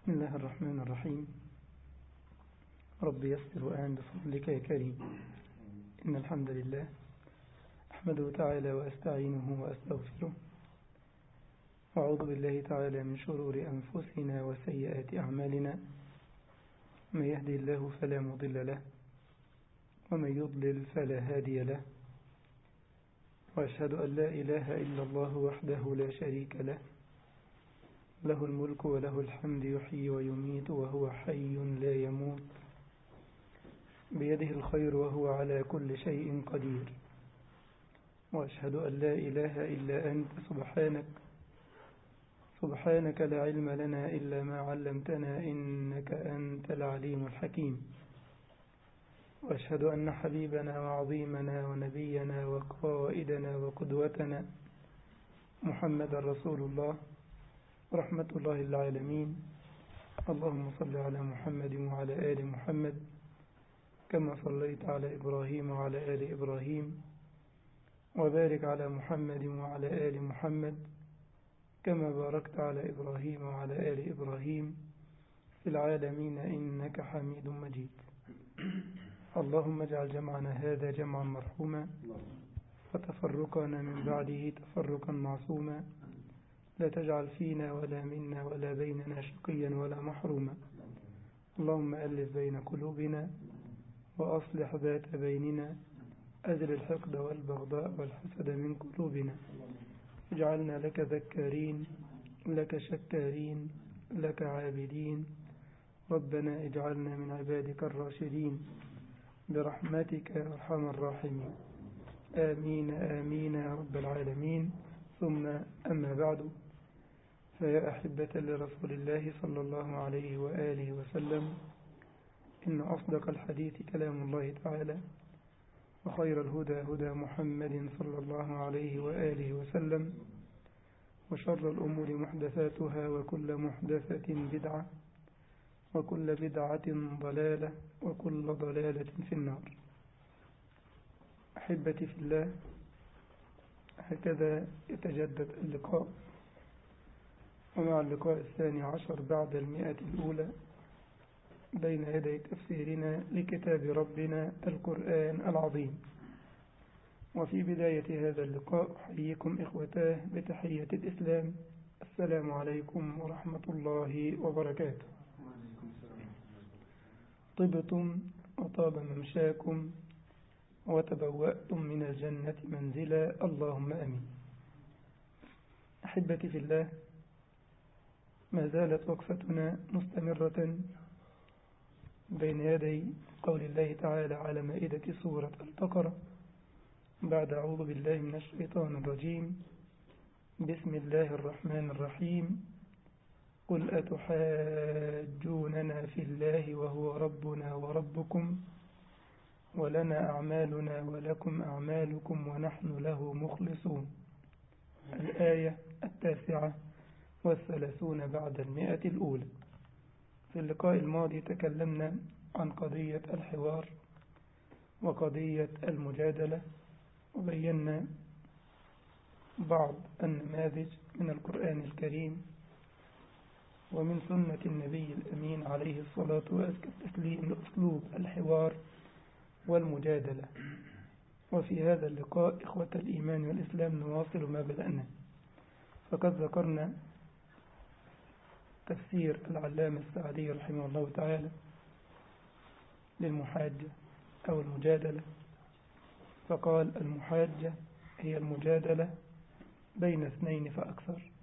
بسم الله الرحمن الرحيم رب يسر وأعن بفضلك يا كريم إن الحمد لله أحمده تعالى وأستعينه وأستغفره وأعوذ بالله تعالى من شرور أنفسنا وسيئات أعمالنا من يهدي الله فلا مضل له ومن يضلل فلا هادي له وأشهد أن لا إله إلا الله وحده لا شريك له له الملك وله الحمد يحيي ويميت وهو حي لا يموت بيده الخير وهو على كل شيء قدير وأشهد أن لا إله إلا أنت سبحانك سبحانك لا علم لنا إلا ما علمتنا إنك أنت العليم الحكيم وأشهد أن حبيبنا وعظيمنا ونبينا وقائدنا وقدوتنا محمد رسول الله رحمة الله للعالمين اللهم صل على محمد وعلى آل محمد كما صليت على إبراهيم وعلى آل إبراهيم وبارك على محمد وعلى آل محمد كما باركت على إبراهيم وعلى آل إبراهيم في العالمين إنك حميد مجيد اللهم اجعل جمعنا هذا جمعا مرحوما وتفرقنا من بعده تفرقا معصوما لا تجعل فينا ولا منا ولا بيننا شقيا ولا محروما اللهم ألف بين قلوبنا وأصلح ذات بيننا أزل الحقد والبغضاء والحسد من قلوبنا اجعلنا لك ذكارين لك شكارين لك عابدين ربنا اجعلنا من عبادك الراشدين برحمتك يا أرحم الراحمين آمين آمين يا رب العالمين ثم أما بعد فيا أحبة لرسول الله صلى الله عليه وآله وسلم إن أصدق الحديث كلام الله تعالى وخير الهدى هدى محمد صلى الله عليه وآله وسلم وشر الأمور محدثاتها وكل محدثة بدعة وكل بدعة ضلالة وكل ضلالة في النار أحبتي في الله هكذا يتجدد اللقاء ومع اللقاء الثاني عشر بعد المئة الأولى بين يدي تفسيرنا لكتاب ربنا القرآن العظيم وفي بداية هذا اللقاء أحييكم إخوتاه بتحية الإسلام السلام عليكم ورحمة الله وبركاته طبتم وطاب ممشاكم وتبوأتم من الجنة منزلا اللهم أمين أحبتي في الله ما زالت وقفتنا مستمرة بين يدي قول الله تعالى على مائدة سورة البقرة بعد أعوذ بالله من الشيطان الرجيم بسم الله الرحمن الرحيم قل أتحاجوننا في الله وهو ربنا وربكم ولنا أعمالنا ولكم أعمالكم ونحن له مخلصون الآية التاسعة والثلاثون بعد المئة الأولى في اللقاء الماضي تكلمنا عن قضية الحوار وقضية المجادلة وبينا بعض النماذج من القرآن الكريم ومن سنة النبي الأمين عليه الصلاة وأزكى التسليم لأسلوب الحوار والمجادلة وفي هذا اللقاء إخوة الإيمان والإسلام نواصل ما بدأنا فقد ذكرنا تفسير العلامة السعدي رحمه الله تعالى للمحاجة أو المجادلة فقال المحاجة هي المجادلة بين اثنين فأكثر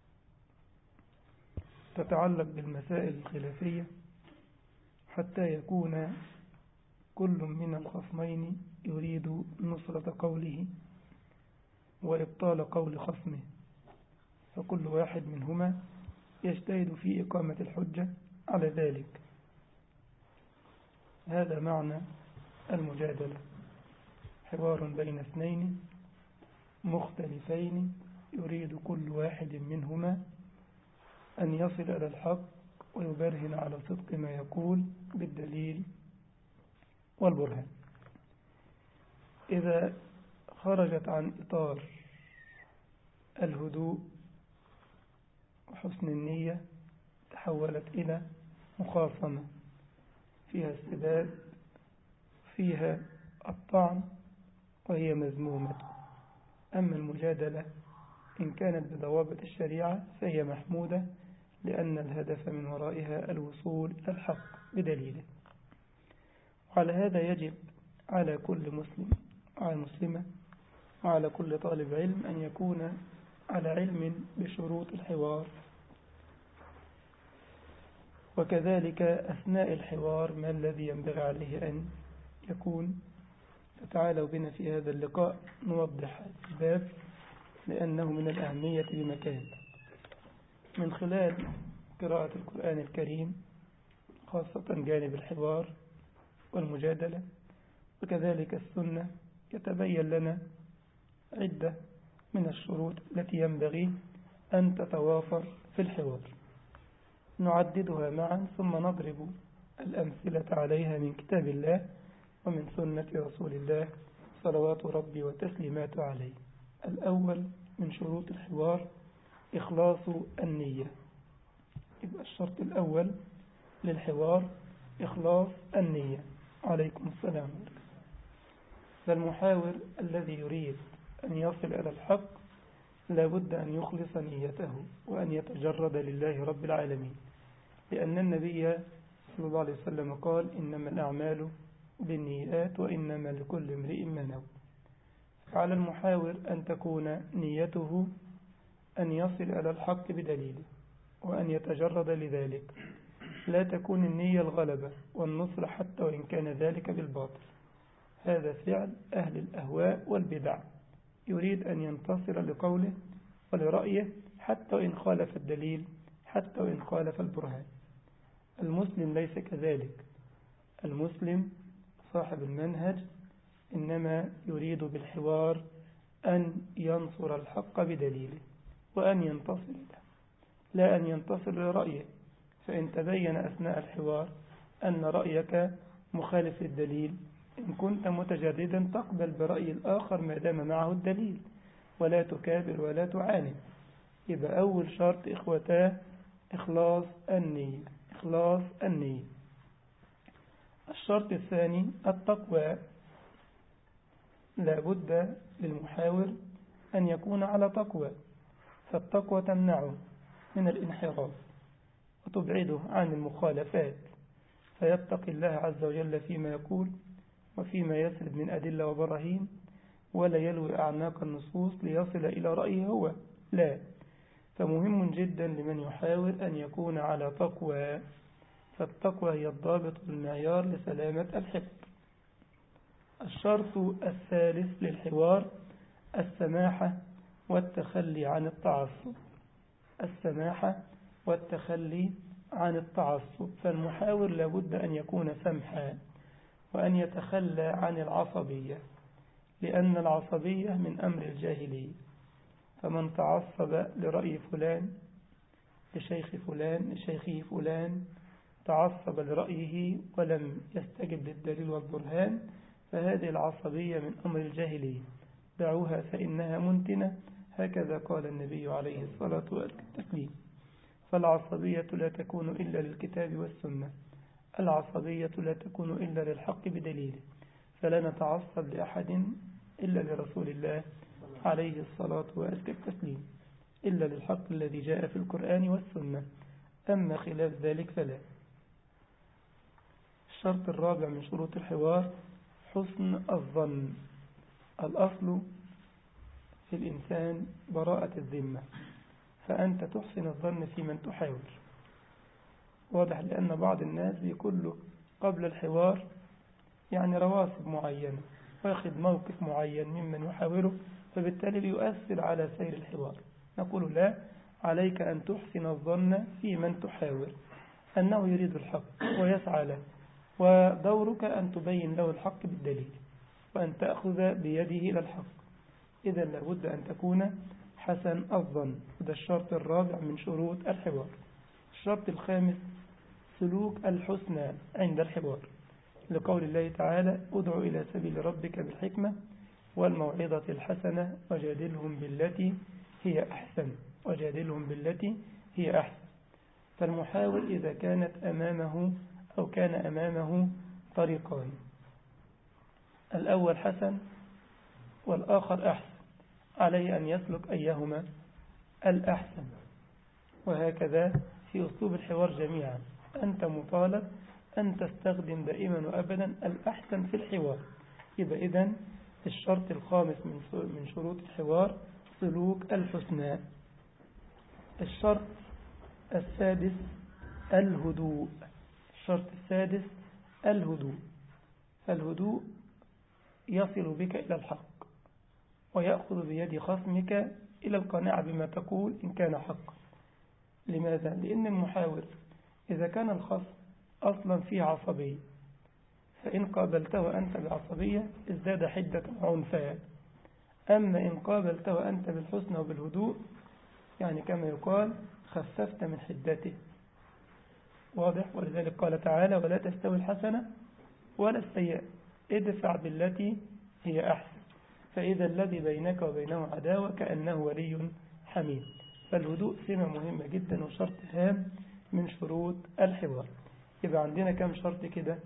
تتعلق بالمسائل الخلافية حتى يكون كل من الخصمين يريد نصرة قوله وإبطال قول خصمه فكل واحد منهما يجتهد في إقامة الحجة على ذلك هذا معنى المجادلة حوار بين اثنين مختلفين يريد كل واحد منهما أن يصل إلى الحق ويبرهن على صدق ما يقول بالدليل والبرهان إذا خرجت عن إطار الهدوء وحسن النية تحولت إلى مخاصمة فيها استباد فيها الطعن وهي مذمومة أما المجادلة إن كانت بضوابط الشريعة فهي محمودة لأن الهدف من ورائها الوصول إلى الحق بدليله وعلى هذا يجب على كل مسلم وعلى مسلمة وعلى كل طالب علم أن يكون على علم بشروط الحوار وكذلك أثناء الحوار ما الذي ينبغي عليه أن يكون فتعالوا بنا في هذا اللقاء نوضح الباب لأنه من الأهمية بمكان من خلال قراءة القرآن الكريم خاصة جانب الحوار والمجادلة وكذلك السنة يتبين لنا عدة من الشروط التي ينبغي أن تتوافر في الحوار نعددها معا ثم نضرب الأمثلة عليها من كتاب الله ومن سنة رسول الله صلوات ربي وتسليمات عليه الأول من شروط الحوار إخلاص النية يبقى الشرط الأول للحوار إخلاص النية عليكم السلام فالمحاور الذي يريد أن يصل إلى الحق لابد أن يخلص نيته وأن يتجرد لله رب العالمين لأن النبي صلى الله عليه وسلم قال إنما الأعمال بالنيات وإنما لكل امرئ ما نوى فعلى المحاور أن تكون نيته أن يصل إلى الحق بدليله وأن يتجرد لذلك لا تكون النية الغلبة والنصر حتى وإن كان ذلك بالباطل هذا فعل أهل الأهواء والبدع يريد أن ينتصر لقوله ولرأيه حتى وإن خالف الدليل حتى وإن خالف البرهان المسلم ليس كذلك المسلم صاحب المنهج إنما يريد بالحوار أن ينصر الحق بدليله وأن ينتصر له لا أن ينتصر لرأيه فإن تبين أثناء الحوار أن رأيك مخالف الدليل إن كنت متجردا تقبل برأي الآخر ما دام معه الدليل ولا تكابر ولا تعاند يبقى أول شرط إخوتاه إخلاص النية إخلاص النية الشرط الثاني التقوى لا بد للمحاور أن يكون على تقوى فالتقوى تمنعه من الانحراف وتبعده عن المخالفات فيتقي الله عز وجل فيما يقول وفيما يسرد من أدلة وبراهين ولا يلوي أعناق النصوص ليصل إلى رأيه هو لا فمهم جدا لمن يحاول أن يكون على تقوى فالتقوى هي الضابط والمعيار لسلامة الحفظ الشرط الثالث للحوار السماحة والتخلي عن التعصب السماحة والتخلي عن التعصب فالمحاور لابد أن يكون سمحا وأن يتخلى عن العصبية لأن العصبية من أمر الجاهلية فمن تعصب لرأي فلان لشيخ فلان لشيخه فلان تعصب لرأيه ولم يستجب للدليل والبرهان فهذه العصبية من أمر الجاهلية دعوها فإنها منتنة هكذا قال النبي عليه الصلاة والتسليم فالعصبية لا تكون إلا للكتاب والسنة العصبية لا تكون إلا للحق بدليله فلا نتعصب لأحد إلا لرسول الله عليه الصلاة والتسليم إلا للحق الذي جاء في القرآن والسنة أما خلاف ذلك فلا الشرط الرابع من شروط الحوار حسن الظن الأصل في الإنسان براءة الذمة فأنت تحسن الظن في من تحاور واضح لأن بعض الناس بيكون له قبل الحوار يعني رواسب معينة ويأخذ موقف معين ممن يحاوره فبالتالي ليؤثر على سير الحوار نقول لا عليك أن تحسن الظن في من تحاور أنه يريد الحق ويسعى له ودورك أن تبين له الحق بالدليل وأن تأخذ بيده إلى الحق إذا لابد أن تكون حسن الظن هذا الشرط الرابع من شروط الحوار الشرط الخامس سلوك الحسنى عند الحوار لقول الله تعالى ادع إلى سبيل ربك بالحكمة والموعظة الحسنة وجادلهم بالتي هي أحسن وجادلهم بالتي هي أحسن فالمحاور إذا كانت أمامه أو كان أمامه طريقان الأول حسن والآخر أحسن عليه أن يسلك أيهما الأحسن وهكذا في أسلوب الحوار جميعا أنت مطالب أن تستخدم دائما وأبدا الأحسن في الحوار يبقى إذن الشرط الخامس من شروط الحوار سلوك الحسنى الشرط السادس الهدوء الشرط السادس الهدوء فالهدوء يصل بك إلى الحق ويأخذ بيد خصمك إلى القناعة بما تقول إن كان حقا لماذا؟ لأن المحاور إذا كان الخصم أصلا فيه عصبية فإن قابلته أنت بعصبية ازداد حدة وعنفا أما إن قابلته أنت بالحسن وبالهدوء يعني كما يقال خففت من حدته واضح ولذلك قال تعالى ولا تستوي الحسنة ولا السيئة ادفع بالتي هي أحسن فإذا الذي بينك وبينه عداوة كأنه ولي حميد فالهدوء سمة مهمة جدا وشرط هام من شروط الحوار يبقى عندنا كم شرط كده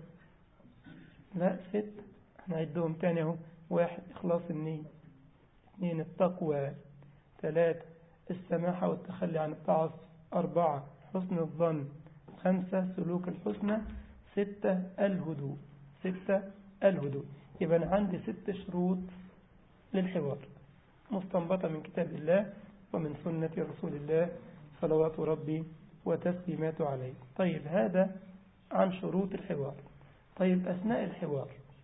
لا ست هنعدهم تاني اهو واحد إخلاص النية اثنين التقوى ثلاثة السماحة والتخلي عن التعصب أربعة حسن الظن خمسة سلوك الحسنى ستة الهدوء ستة الهدوء يبقى أنا عندي ست شروط للحوار مستنبطة من كتاب الله ومن سنة رسول الله صلوات ربي وتسليمات عليه طيب هذا عن شروط الحوار طيب أثناء الحوار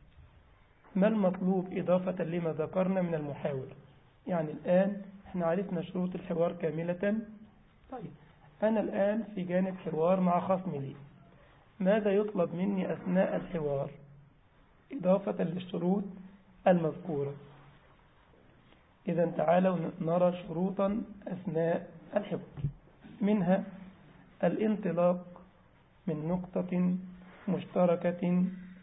ما المطلوب إضافة لما ذكرنا من المحاور يعني الآن احنا عرفنا شروط الحوار كاملة طيب أنا الآن في جانب حوار مع خصم لي ماذا يطلب مني أثناء الحوار إضافة للشروط المذكورة إذا تعالوا نرى شروطا أثناء الحوار منها الانطلاق من نقطة مشتركة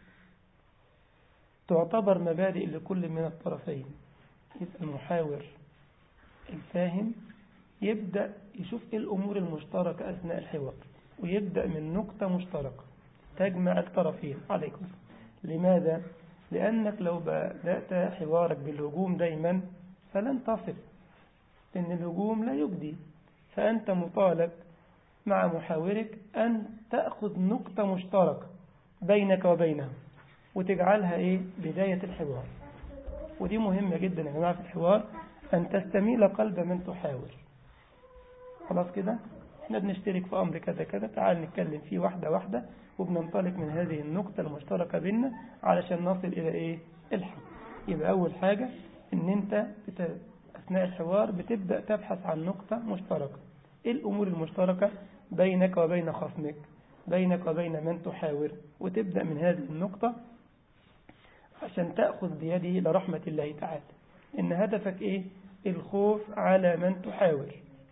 تعتبر مبادئ لكل من الطرفين يبقى المحاور الفاهم يبدأ يشوف إيه الأمور المشتركة أثناء الحوار ويبدأ من نقطة مشتركة تجمع الطرفين عليكم لماذا؟ لأنك لو بدأت حوارك بالهجوم دايما فلن تصل لأن الهجوم لا يجدي فأنت مطالب مع محاورك أن تأخذ نقطة مشتركة بينك وبينه وتجعلها إيه بداية الحوار ودي مهمة جدا يا جماعة في الحوار أن تستميل قلب من تحاور خلاص كده احنا بنشترك في أمر كذا كذا تعال نتكلم فيه واحدة واحدة وبننطلق من هذه النقطة المشتركة بيننا علشان نصل إلى إيه الحق يبقى أول حاجة إن أنت أثناء الحوار بتبدأ تبحث عن نقطة مشتركة إيه الأمور المشتركة بينك وبين خصمك بينك وبين من تحاور وتبدأ من هذه النقطة عشان تأخذ بيده لرحمة الله تعالى إن هدفك إيه الخوف على من تحاور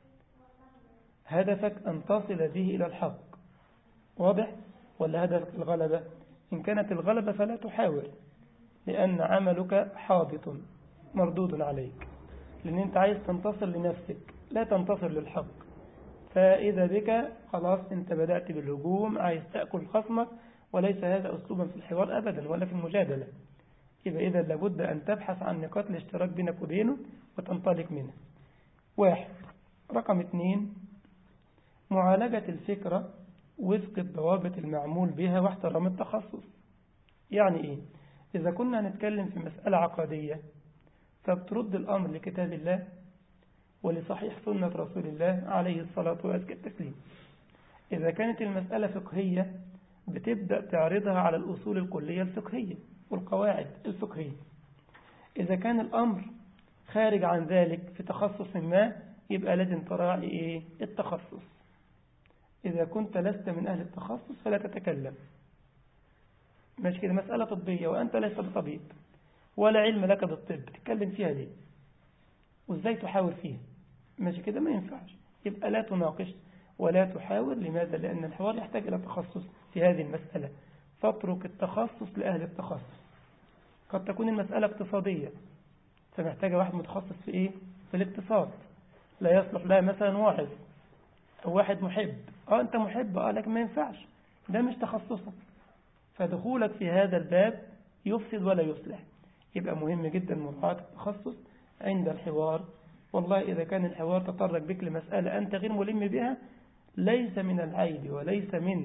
هدفك أن تصل به إلى الحق واضح ولا هدفك الغلبة إن كانت الغلبة فلا تحاور لأن عملك حابط مردود عليك لأن أنت عايز تنتصر لنفسك لا تنتصر للحق فإذا بك خلاص أنت بدأت بالهجوم عايز تأكل خصمك وليس هذا أسلوبا في الحوار أبدا ولا في المجادلة يبقى إذا لابد أن تبحث عن نقاط الاشتراك بينك وبينه وتنطلق منها واحد رقم اثنين معالجة الفكرة وفق الضوابط المعمول بها واحترام التخصص يعني إيه إذا كنا نتكلم في مسألة عقدية فبترد الأمر لكتاب الله ولصحيح سنة رسول الله عليه الصلاة والتسليم إذا كانت المسألة فقهية بتبدأ تعرضها على الأصول الكلية الفقهية والقواعد الفقهية إذا كان الأمر خارج عن ذلك في تخصص ما يبقى لازم تراعي إيه التخصص إذا كنت لست من أهل التخصص فلا تتكلم ماشي كده مسألة طبية وأنت ليس بطبيب ولا علم لك بالطب تتكلم فيها ليه وإزاي تحاور فيها ماشي كده ما ينفعش يبقى لا تناقش ولا تحاور لماذا لأن الحوار يحتاج إلى تخصص في هذه المسألة فاترك التخصص لأهل التخصص قد تكون المسألة اقتصادية فمحتاجة واحد متخصص في إيه في الاقتصاد لا يصلح لها مثلا واحد أو واحد محب اه انت محب اه لكن ما ينفعش ده مش تخصصك فدخولك في هذا الباب يفسد ولا يصلح يبقى مهم جدا مراعاة التخصص عند الحوار والله إذا كان الحوار تطرق بك لمسألة أنت غير ملم بها ليس من العيب وليس من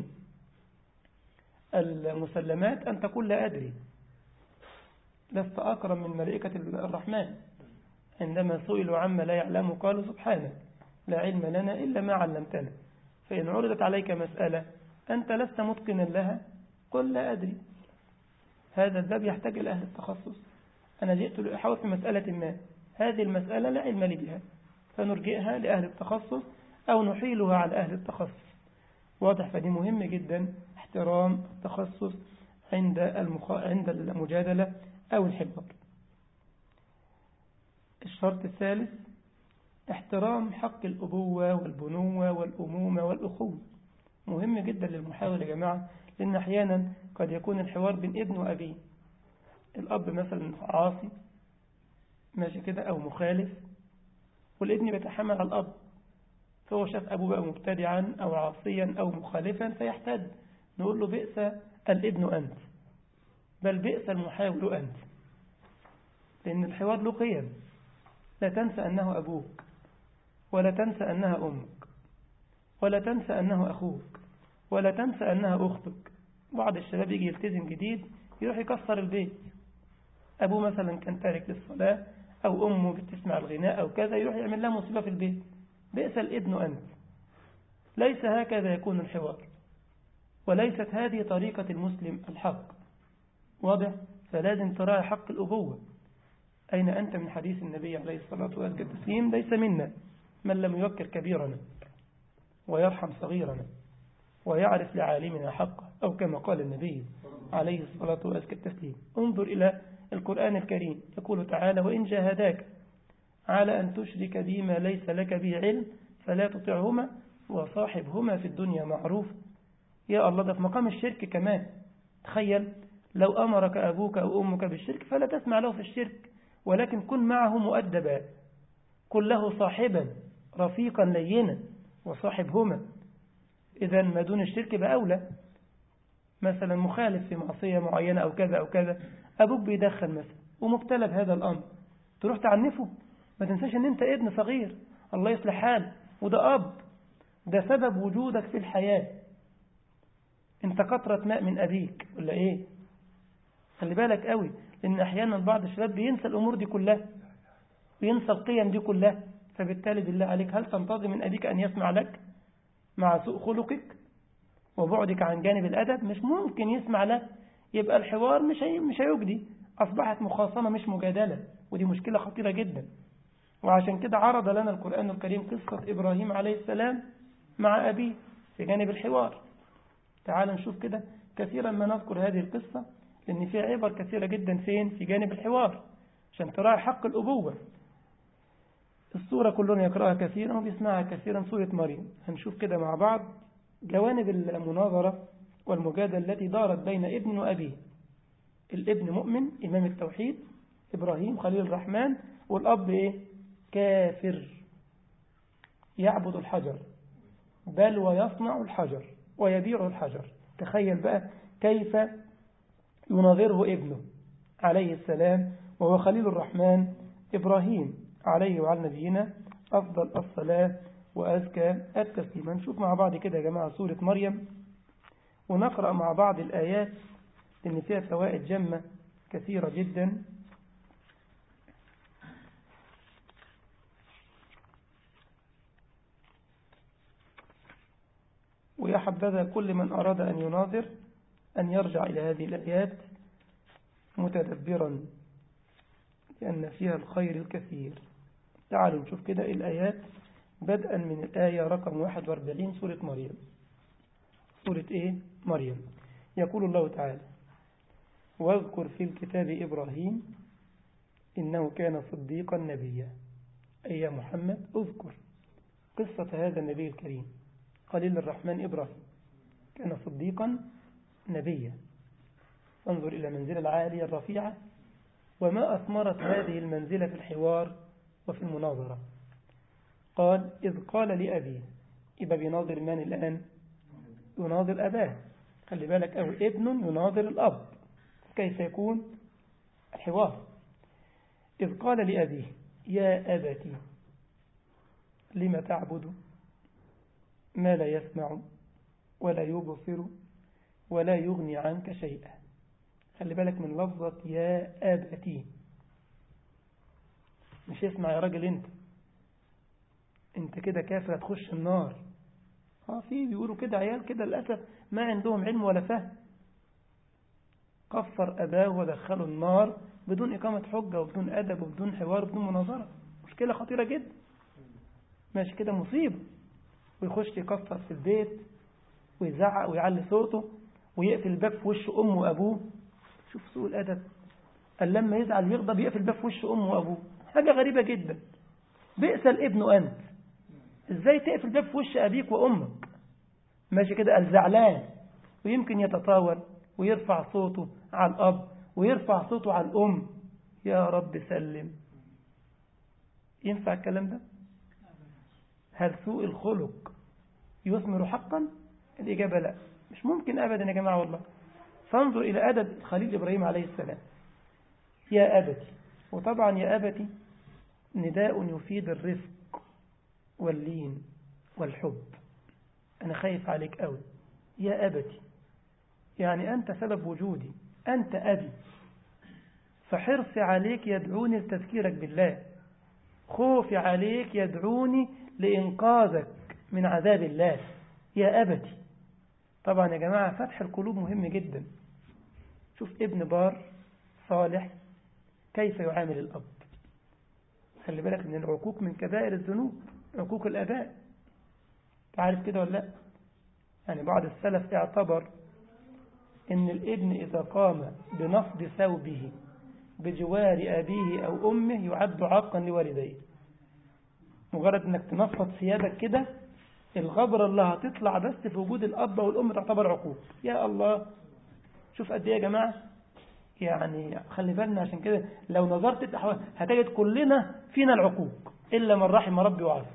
المسلمات أن تقول لا أدري لست أكرم من ملائكة الرحمن عندما سئلوا عما لا يعلم قالوا سبحانك لا علم لنا إلا ما علمتنا فإن عرضت عليك مسألة أنت لست متقنا لها قل لا أدري هذا الباب يحتاج إلى أهل التخصص أنا جئت لأحاول في مسألة ما هذه المسألة لا علم لي بها فنرجئها لأهل التخصص أو نحيلها على أهل التخصص واضح فدي مهم جدا احترام التخصص عند المخ... عند المجادلة أو الحوار الشرط الثالث احترام حق الأبوة والبنوة والأمومة والأخوة مهم جدا للمحاور يا جماعة لأن أحيانا قد يكون الحوار بين ابن وأبيه الأب مثلا عاصي ماشي كده أو مخالف والابن بيتحمل على الأب فهو شاف أبوه بقى مبتدعا أو عاصيا أو مخالفا فيحتد نقول له بئس الابن أنت بل بئس المحاور أنت لأن الحوار له قيم لا تنسى أنه أبوك ولا تنسى أنها أمك ولا تنسى أنه أخوك ولا تنسى أنها أختك بعض الشباب يجي يلتزم جديد يروح يكسر البيت أبوه مثلا كان تارك للصلاة أو أمه بتسمع الغناء أو كذا يروح يعمل لها مصيبة في البيت بئس الابن أنت ليس هكذا يكون الحوار وليست هذه طريقة المسلم الحق واضح فلازم تراعي حق الأبوة أين أنت من حديث النبي عليه الصلاة والسلام ليس منا من لم يوكر كبيرنا ويرحم صغيرنا ويعرف لعالمنا حقه أو كما قال النبي عليه الصلاة والسلام انظر إلى القرآن الكريم يقول تعالى وإن جاهداك على أن تشرك بما ليس لك به علم فلا تطعهما وصاحبهما في الدنيا معروف يا الله ده في مقام الشرك كمان تخيل لو أمرك أبوك أو أمك بالشرك فلا تسمع له في الشرك ولكن كن معه مؤدبا كن له صاحبا رفيقا لينا وصاحبهما إذا ما دون الشرك بأولى مثلا مخالف في معصية معينة أو كذا أو كذا أبوك بيدخل مثلا ومبتلى بهذا الأمر تروح تعنفه ما تنساش أن أنت ابن صغير الله يصلح حال وده أب ده سبب وجودك في الحياة أنت قطرة ماء من أبيك ولا إيه خلي بالك قوي لأن أحيانا بعض الشباب بينسى الأمور دي كلها بينسى القيم دي كلها فبالتالي بالله عليك هل تنتظر من أبيك أن يسمع لك مع سوء خلقك وبعدك عن جانب الأدب مش ممكن يسمع لك يبقى الحوار مش مش هيجدي أصبحت مخاصمة مش مجادلة ودي مشكلة خطيرة جدا وعشان كده عرض لنا القرآن الكريم قصة إبراهيم عليه السلام مع أبيه في جانب الحوار تعال نشوف كده كثيرا ما نذكر هذه القصة لأن في عبر كثيرة جدا فين في جانب الحوار عشان تراعي حق الأبوة الصورة كلنا يقرأها كثيرا وبيسمعها كثيرا سورة مريم هنشوف كده مع بعض جوانب المناظرة والمجادلة التي دارت بين ابن وأبيه الابن مؤمن إمام التوحيد إبراهيم خليل الرحمن والأب إيه؟ كافر يعبد الحجر بل ويصنع الحجر ويبيع الحجر تخيل بقى كيف يناظره ابنه عليه السلام وهو خليل الرحمن إبراهيم عليه وعلى نبينا أفضل الصلاة وأزكى التسليم نشوف مع بعض كده يا جماعة سورة مريم ونقرأ مع بعض الآيات لأن فيها فوائد جمة كثيرة جدا ويا حبذا كل من أراد أن يناظر أن يرجع إلى هذه الآيات متدبرا لأن فيها الخير الكثير تعالوا نشوف كده الآيات بدءا من الآية رقم 41 سورة مريم سورة إيه؟ مريم يقول الله تعالى واذكر في الكتاب إبراهيم إنه كان صديقا نبيا أي يا محمد اذكر قصة هذا النبي الكريم خليل الرحمن إبراهيم كان صديقا نبيا انظر إلى منزلة العالية الرفيعة وما أثمرت هذه المنزلة في الحوار وفي المناظرة قال إذ قال لأبيه إذا بيناظر من الآن يناظر أباه خلي بالك أو ابن يناظر الأب كيف يكون الحوار إذ قال لأبيه يا أبتي لم تعبد ما لا يسمع ولا يبصر ولا يغني عنك شيئا خلي بالك من لفظة يا أبتي مش اسمع يا راجل انت انت كده كافر هتخش النار اه في بيقولوا كده عيال كده للأسف ما عندهم علم ولا فهم كفر أباه ودخله النار بدون إقامة حجة وبدون أدب وبدون حوار وبدون مناظرة مشكلة خطيرة جدا ماشي كده مصيبة ويخش يكفر في البيت ويزعق ويعلي صوته ويقفل الباب في وش أمه وأبوه شوف سوء الأدب قال لما يزعل ويغضب يقفل الباب في وش أمه وأبوه حاجة غريبة جدا بئس الابن أنت ازاي تقفل الباب في وش أبيك وأمك ماشي كده قال زعلان ويمكن يتطاول ويرفع صوته على الأب ويرفع صوته على الأم يا رب سلم ينفع الكلام ده هل سوء الخلق يثمر حقا الإجابة لا مش ممكن أبدا يا جماعة والله فانظر إلى أدب خليل إبراهيم عليه السلام يا أبتي وطبعا يا أبتي نداء يفيد الرفق واللين والحب أنا خايف عليك قوي يا أبتي يعني أنت سبب وجودي أنت أبي فحرصي عليك يدعوني لتذكيرك بالله خوفي عليك يدعوني لإنقاذك من عذاب الله يا أبتي طبعا يا جماعة فتح القلوب مهم جدا شوف ابن بار صالح كيف يعامل الأب خلي بالك من العقوق من كبائر الذنوب عقوق الأباء تعرف كده ولا لا يعني بعض السلف اعتبر ان الابن إذا قام بنصب ثوبه بجوار أبيه أو أمه يعد عاقا لوالديه مجرد انك تنفض ثيابك كده الغبرة اللي هتطلع بس في وجود الأب والأم تعتبر عقوق يا الله شوف قد ايه يا جماعة يعني خلي بالنا عشان كده لو نظرت هتجد كلنا فينا العقوق إلا من رحم ربي وعافى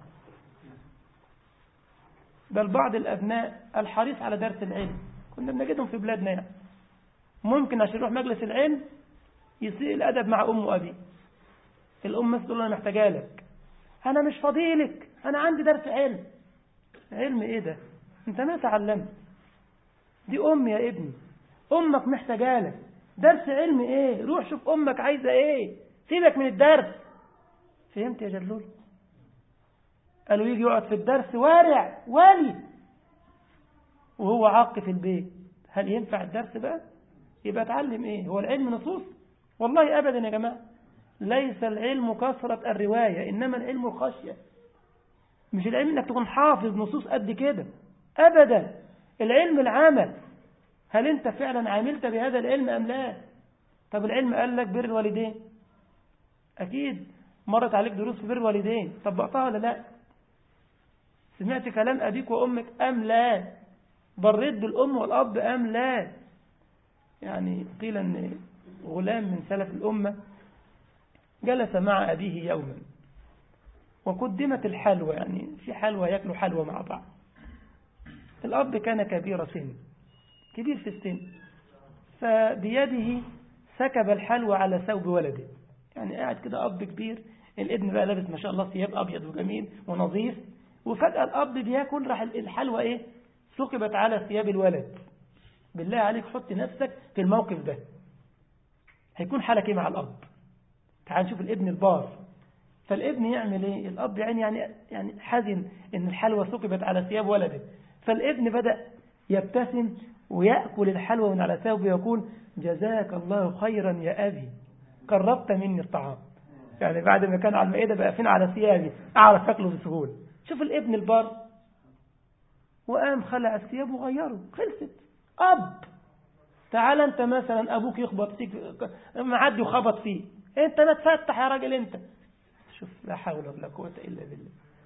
بل بعض الأبناء الحريص على درس العلم كنا بنجدهم في بلادنا يعني ممكن عشان يروح مجلس العلم يسيء الأدب مع أم وأبي الأم مثل تقول أنا محتاجة لك أنا مش فضيلك أنا عندي درس علم علم إيه ده أنت ما تعلمت دي أم يا ابني أمك محتاجة لك درس علم إيه روح شوف أمك عايزة إيه سيبك من الدرس فهمت يا جلول قالوا يجي يقعد في الدرس وارع والي وهو عاق في البيت هل ينفع الدرس بقى يبقى اتعلم ايه هو العلم نصوص والله ابدا يا جماعة ليس العلم كثرة الرواية انما العلم الخشية مش العلم انك تكون حافظ نصوص قد كده ابدا العلم العمل هل انت فعلا عملت بهذا العلم ام لا طب العلم قال لك بر الوالدين اكيد مرت عليك دروس في بر الوالدين طبقتها ولا لا سمعت كلام ابيك وامك ام لا بريت بالام والاب ام لا يعني قيل ان غلام من سلف الامه جلس مع ابيه يوما وقدمت الحلوى يعني في حلوى ياكلوا حلوى مع بعض الاب كان كبير سن كبير في السن فبيده سكب الحلوى على ثوب ولده يعني قاعد كده اب كبير الابن بقى لابس ما شاء الله ثياب ابيض وجميل ونظيف وفجأة الأب بياكل راح الحلوى إيه سكبت على ثياب الولد بالله عليك حط نفسك في الموقف ده هيكون حالك إيه مع الأب تعال نشوف الابن البار فالابن يعمل إيه الأب يعني يعني يعني حزن إن الحلوى سكبت على ثياب ولده فالابن بدأ يبتسم ويأكل الحلوى من على ثوبه ويقول جزاك الله خيرا يا أبي قربت مني الطعام يعني بعد ما كان على المائدة بقى فين على ثيابي أعرف أكله بسهولة شوف الابن البار وقام خلع الثياب وغيره خلصت أب تعال أنت مثلا أبوك يخبط فيك معدي وخبط فيه أنت ما تفتح يا راجل أنت شوف لا حول ولا قوة إلا بالله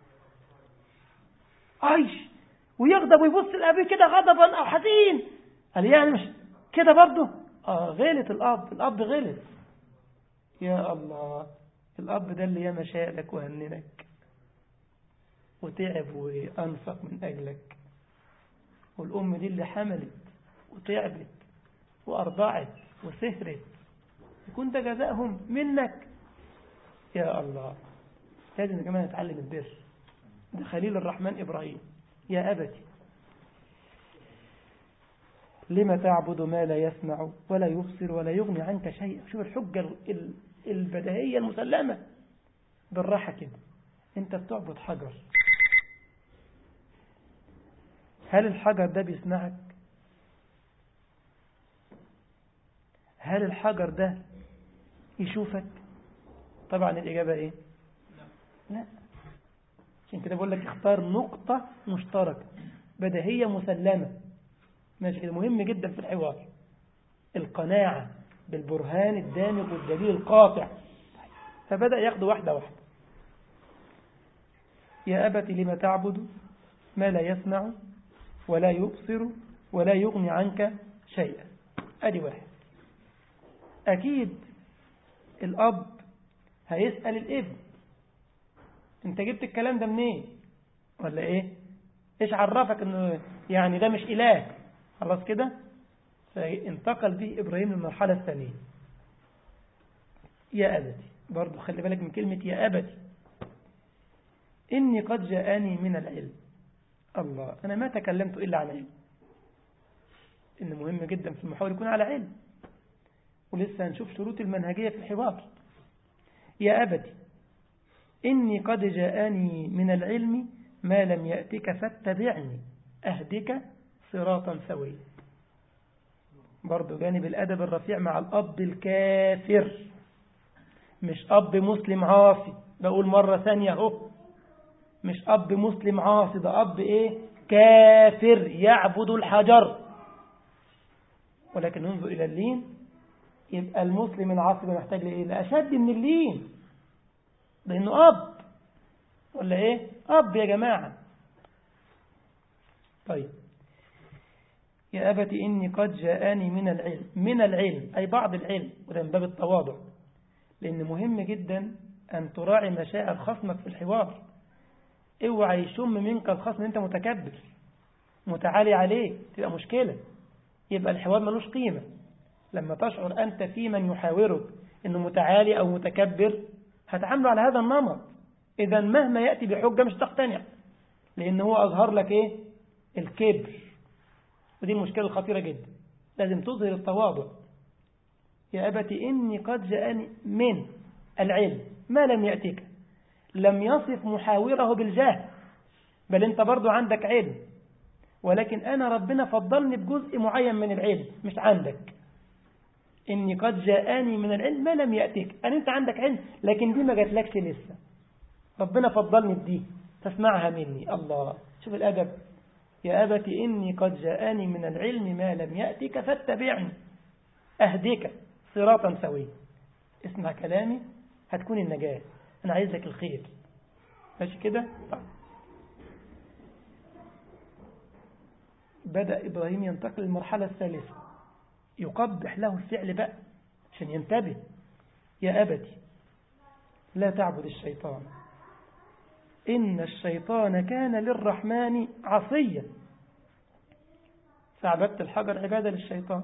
عايش ويغضب ويبص لأبيه كده غضبا أو حزين قال يعني مش كده برضه آه غلط الأب الأب غلط يا الله الأب ده اللي ياما شالك وهننك وتعب وأنفق من أجلك والأم دي اللي حملت وتعبت وأرضعت وسهرت يكون ده جزائهم منك يا الله لازم كمان نتعلم البر ده خليل الرحمن إبراهيم يا أبتي لما تعبد ما لا يسمع ولا يبصر ولا يغني عنك شيء شوف الحجة البدهية المسلمة بالراحة كده انت بتعبد حجر هل الحجر ده بيسمعك هل الحجر ده يشوفك طبعا الإجابة إيه لا عشان كده بقول لك اختار نقطة مشتركة بديهية مسلمة ماشي كده مهم جدا في الحوار القناعة بالبرهان الدامغ والدليل القاطع فبدأ ياخد واحدة واحدة يا أبت لم تعبد ما لا يسمع ولا يبصر ولا يغني عنك شيئا أدي واحد أكيد الأب هيسأل الابن انت جبت الكلام ده منين ولا ايه ايش عرفك انه يعني ده مش اله خلاص كده فانتقل به ابراهيم للمرحله الثانيه يا ابتي برضو خلي بالك من كلمه يا ابتي اني قد جاءني من العلم الله انا ما تكلمت الا عن علم ان مهم جدا في المحاور يكون على علم ولسه هنشوف شروط المنهجيه في الحوار يا ابتي إني قد جاءني من العلم ما لم يأتك فاتبعني أهدك صراطا سويا برضو جانب الأدب الرفيع مع الأب الكافر مش أب مسلم عاصي بقول مرة ثانية اهو مش أب مسلم عاصي ده أب إيه كافر يعبد الحجر ولكن ننظر إلى اللين يبقى المسلم العاصي محتاج لإيه لأشد من اللين لأنه أب ولا إيه أب يا جماعة طيب يا أبت إني قد جاءني من العلم من العلم أي بعض العلم وده من باب التواضع لأن مهم جدا أن تراعي مشاعر خصمك في الحوار اوعى يشم منك الخصم أنت متكبر متعالي عليه تبقى مشكلة يبقى الحوار ملوش قيمة لما تشعر أنت في من يحاورك أنه متعالي أو متكبر هتعامله على هذا النمط إذا مهما يأتي بحجة مش تقتنع لأن هو أظهر لك إيه الكبر ودي المشكلة الخطيرة جدا لازم تظهر التواضع يا أبت إني قد جاءني من العلم ما لم يأتك لم يصف محاوره بالجهل بل أنت برضو عندك علم ولكن أنا ربنا فضلني بجزء معين من العلم مش عندك إني قد جاءني من العلم ما لم يأتك أنا أنت عندك علم لكن دي ما جاتلكش لسه ربنا فضلني بدي فاسمعها مني الله شوف الأدب يا أبت إني قد جاءني من العلم ما لم يأتك فاتبعني أهديك صراطا سويا اسمع كلامي هتكون النجاة أنا عايز لك الخير ماشي كده طيب. بدأ إبراهيم ينتقل للمرحلة الثالثة يقبح له الفعل بقى عشان ينتبه يا أبتي لا تعبد الشيطان إن الشيطان كان للرحمن عصيا فعبدت الحجر عبادة للشيطان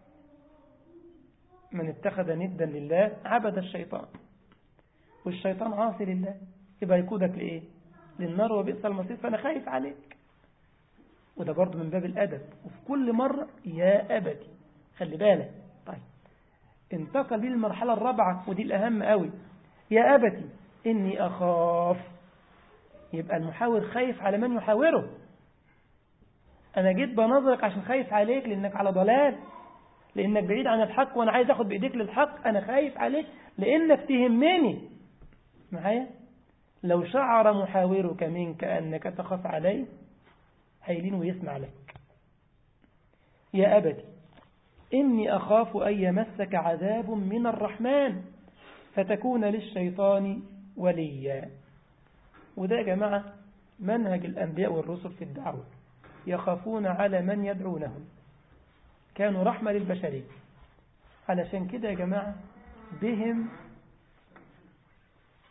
من اتخذ ندا لله عبد الشيطان والشيطان عاصي لله يبقى يقودك لإيه للنار وبئس المصير فأنا خايف عليك وده برضه من باب الأدب وفي كل مرة يا أبتي خلي بالك طيب انتقل بيه المرحلة الرابعة ودي الأهم قوي يا أبتي إني أخاف يبقى المحاور خايف على من يحاوره أنا جيت بنظرك عشان خايف عليك لأنك على ضلال لأنك بعيد عن الحق وأنا عايز أخد بإيديك للحق أنا خايف عليك لأنك تهمني معايا لو شعر محاورك منك أنك تخاف عليه هيلين ويسمع لك يا أبتي إني أخاف أن يمسك عذاب من الرحمن فتكون للشيطان وليا وده يا جماعة منهج الأنبياء والرسل في الدعوة يخافون على من يدعونهم كانوا رحمة للبشرية علشان كده يا جماعة بهم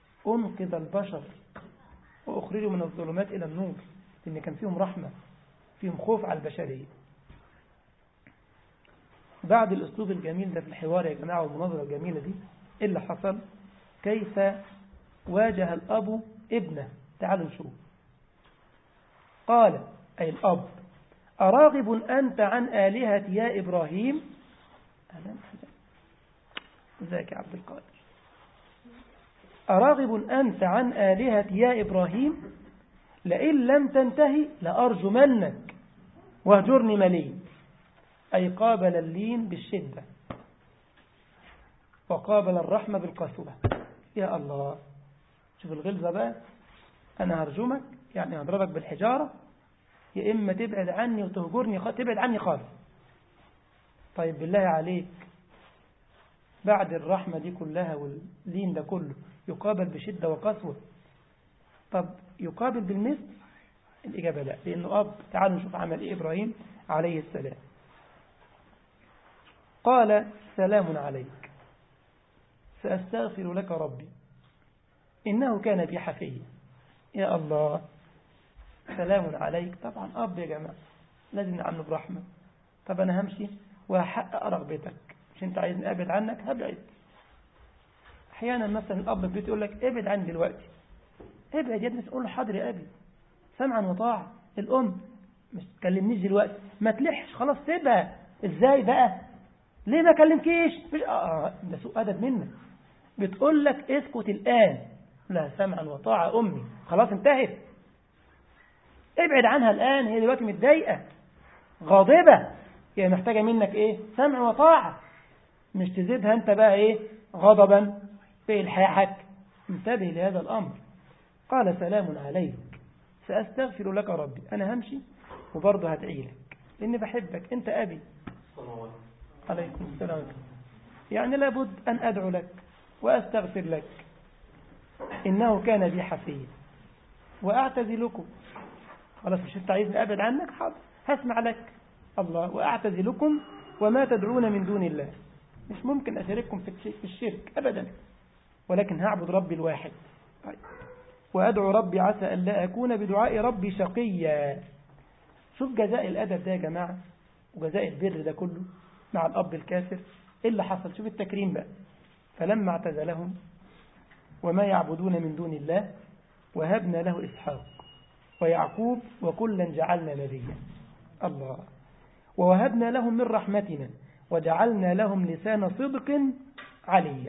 أنقذ البشر وأخرجوا من الظلمات إلى النور لأن كان فيهم رحمة فيهم خوف على البشرية بعد الأسلوب الجميل ده في الحوار يا جماعة والمناظرة الجميلة دي إيه اللي حصل كيف واجه الأب ابنه تعالوا نشوف قال أي الأب أراغب أنت عن آلهة يا إبراهيم أهلا ازيك يا عبد القادر أراغب أنت عن آلهة يا إبراهيم لئن لم تنتهي لأرجمنك واهجرني مليم أي قابل اللين بالشدة وقابل الرحمة بالقسوة يا الله شوف الغلظة بقى أنا هرجمك يعني هضربك بالحجارة يا إما تبعد عني وتهجرني خ... تبعد عني خالص طيب بالله عليك بعد الرحمة دي كلها واللين ده كله يقابل بشدة وقسوة طب يقابل بالمثل الإجابة لا لأنه أب تعالوا نشوف عمل إيه إبراهيم عليه السلام قال سلام عليك سأستغفر لك ربي إنه كان بي حفيا يا الله سلام عليك طبعا أب يا جماعة لازم نعمله برحمة طب أنا همشي وهحقق رغبتك مش أنت عايزني أبعد عنك هبعد أحيانا مثلا الأب في البيت يقول لك ابعد عني دلوقتي ابعد يا ابني تقول له حاضر يا أبي سمعا وطاعة الأم مش تكلمنيش دلوقتي ما تلحش خلاص سيبها ازاي بقى ليه ما كلمكيش مش آه ده سوء أدب منك بتقول لك اسكت الآن لا سمعا وطاعة أمي خلاص انتهت ابعد عنها الآن هي دلوقتي متضايقة غاضبة هي محتاجة منك ايه سمع وطاعة مش تزيدها انت بقى ايه غضبا في الحاحك انتبه لهذا الأمر قال سلام عليك سأستغفر لك ربي أنا همشي وبرضه هدعي لك لأني بحبك أنت أبي عليكم السلام يعني لابد أن أدعو لك وأستغفر لك إنه كان بي حفيا وأعتزلكم خلاص مش أنت عايزني أبعد عنك حاضر هسمع لك الله وأعتزلكم وما تدعون من دون الله مش ممكن أشارككم في الشرك أبدا ولكن هعبد ربي الواحد طيب. وأدعو ربي عسى أن لا أكون بدعاء ربي شقيا شوف جزاء الأدب ده يا جماعة وجزاء البر ده كله مع الأب الكافر إيه اللي حصل شوف التكريم بقى فلما اعتزلهم وما يعبدون من دون الله وهبنا له إسحاق ويعقوب وكلا جعلنا نبيا الله ووهبنا لهم من رحمتنا وجعلنا لهم لسان صدق عليا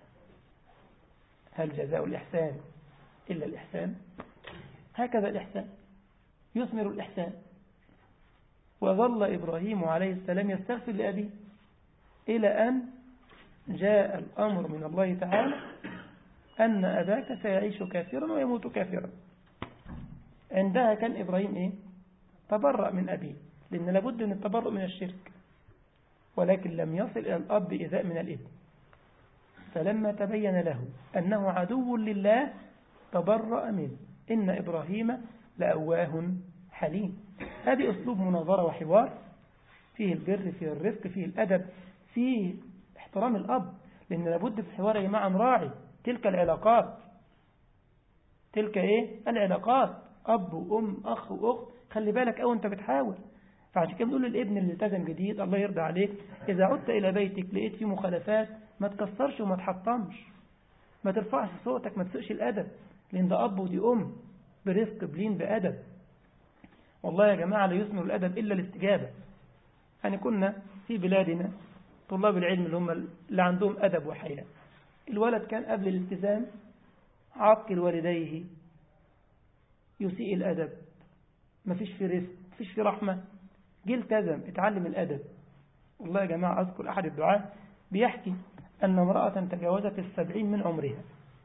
هل جزاء الإحسان إلا الإحسان هكذا الإحسان يثمر الإحسان وظل إبراهيم عليه السلام يستغفر لأبيه إلى أن جاء الأمر من الله تعالى أن أباك سيعيش كافرا ويموت كافرا عندها كان إبراهيم إيه؟ تبرأ من أبيه لأن لابد من التبرؤ من الشرك ولكن لم يصل إلى الأب إذاء من الإبن فلما تبين له أنه عدو لله تبرأ منه إن إبراهيم لأواه حليم هذه أسلوب مناظرة وحوار فيه البر فيه الرفق فيه الأدب فيه احترام الأب لأن لابد في الحوار يا جماعة نراعي تلك العلاقات تلك إيه العلاقات أب وأم أخ وأخت خلي بالك أو أنت بتحاول فعشان كده بنقول للابن اللي التزم جديد الله يرضى عليك إذا عدت إلى بيتك لقيت فيه مخالفات ما تكسرش وما تحطمش ما ترفعش صوتك ما تسوقش الأدب لأن ده أب ودي أم برفق بلين بأدب والله يا جماعة لا يثمر الأدب إلا الاستجابة يعني كنا في بلادنا طلاب العلم اللي هم اللي عندهم أدب وحياة الولد كان قبل الالتزام عاقل والديه يسيء الأدب ما فيش في رزق ما فيش في رحمة جه التزم اتعلم الأدب والله يا جماعة أذكر أحد الدعاة بيحكي أن امرأة تجاوزت السبعين من عمرها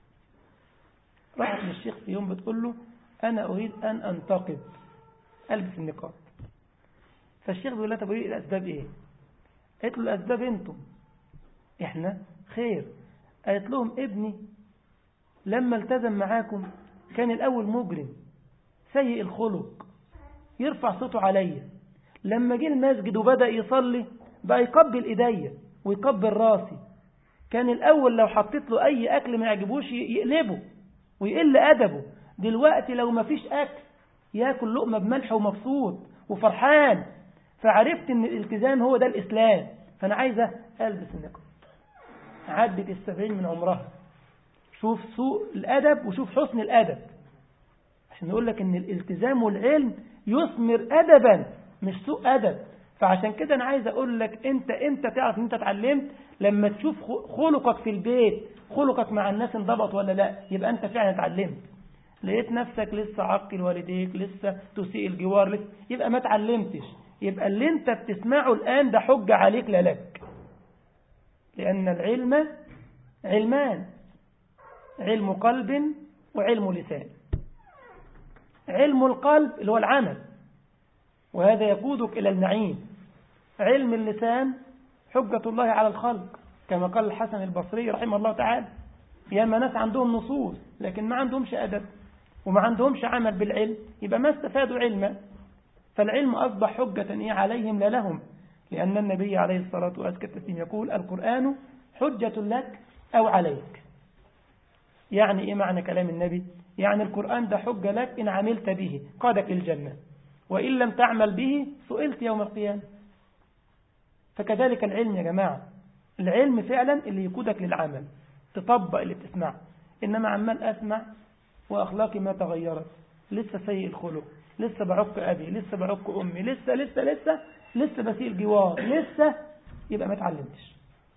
راحت للشيخ في يوم بتقول له أنا أريد أن أنتقد ألبس النقاب فالشيخ بيقول لها طب ايه الأسباب إيه قالت له الأسباب أنتم إحنا خير قالت لهم ابني لما التزم معاكم كان الأول مجرم سيء الخلق يرفع صوته عليا لما جه المسجد وبدأ يصلي بقى يقبل إيديا ويقبل راسي كان الأول لو حطيت له أي أكل ما يعجبوش يقلبه ويقل أدبه دلوقتي لو ما فيش أكل ياكل لقمة بملح ومبسوط وفرحان فعرفت ان الالتزام هو ده الإسلام فأنا عايزة ألبس النقاب عدت السبعين من عمرها شوف سوء الأدب وشوف حسن الأدب عشان نقول لك ان الالتزام والعلم يثمر أدبا مش سوء أدب فعشان كده أنا عايز أقول لك أنت أنت تعرف أن أنت اتعلمت لما تشوف خلقك في البيت خلقك مع الناس انضبط ولا لا يبقى أنت فعلا اتعلمت لقيت نفسك لسه عقل والديك لسه تسيء الجوار لسه يبقى ما اتعلمتش يبقى اللي انت بتسمعه الآن ده حجة عليك لا لك لأن العلم علمان علم قلب وعلم لسان علم القلب اللي هو العمل وهذا يقودك إلى النعيم علم اللسان حجة الله على الخلق كما قال الحسن البصري رحمه الله تعالى ياما ناس عندهم نصوص لكن ما عندهمش أدب وما عندهمش عمل بالعلم يبقى ما استفادوا علما فالعلم أصبح حجة إيه عليهم لا لهم لأن النبي عليه الصلاة والسلام يقول القرآن حجة لك أو عليك يعني إيه معنى كلام النبي يعني القرآن ده حجة لك إن عملت به قادك للجنة وإن لم تعمل به سئلت يوم القيامة فكذلك العلم يا جماعة العلم فعلا اللي يقودك للعمل تطبق اللي بتسمعه إنما عمال أسمع وأخلاقي ما تغيرت لسه سيء الخلق لسه بعك أبي لسه بعك أمي لسه لسه لسه لسه بسيء الجوار لسه يبقى ما تعلمتش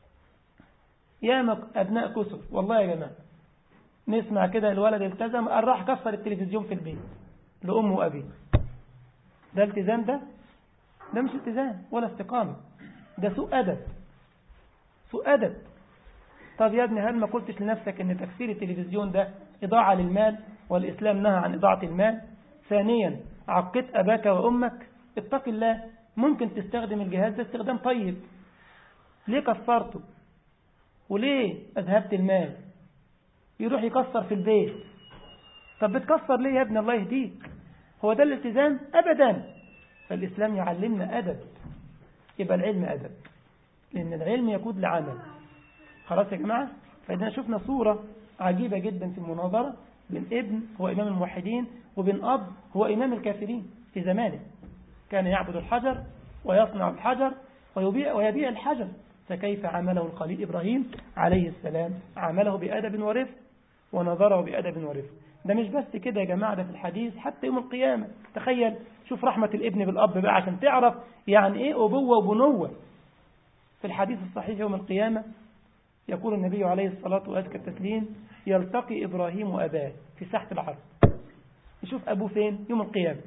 يا أبناء كسر والله يا جماعة نسمع كده الولد التزم قال راح كسر التلفزيون في البيت لأمه وأبيه ده التزام ده ده مش التزام ولا استقامة ده سوء أدب سوء أدب طب يا ابني هل ما قلتش لنفسك ان تكسير التلفزيون ده إضاعة للمال والإسلام نهى عن إضاعة المال ثانيا عقدت أباك وأمك اتق الله ممكن تستخدم الجهاز ده استخدام طيب ليه كسرته وليه أذهبت المال يروح يكسر في البيت طب بتكسر ليه يا ابن الله يهديك هو ده الالتزام أبدا فالإسلام يعلمنا أدب يبقى العلم أدب لأن العلم يقود لعمل خلاص يا جماعة فإذا شفنا صورة عجيبة جدا في المناظرة بين ابن هو إمام الموحدين وبين أب هو إمام الكافرين في زمانه كان يعبد الحجر ويصنع الحجر ويبيع, ويبيع الحجر فكيف عمله الخليل إبراهيم عليه السلام عمله بأدب ورفق ونظره بأدب ورفق ده مش بس كده يا جماعة ده في الحديث حتى يوم القيامة تخيل شوف رحمة الابن بالأب بقى عشان تعرف يعني إيه أبوة وبنوة في الحديث الصحيح يوم القيامة يقول النبي عليه الصلاة وأزكى التسليم يلتقي إبراهيم وأباه في ساحة العرض يشوف أبوه فين يوم القيامة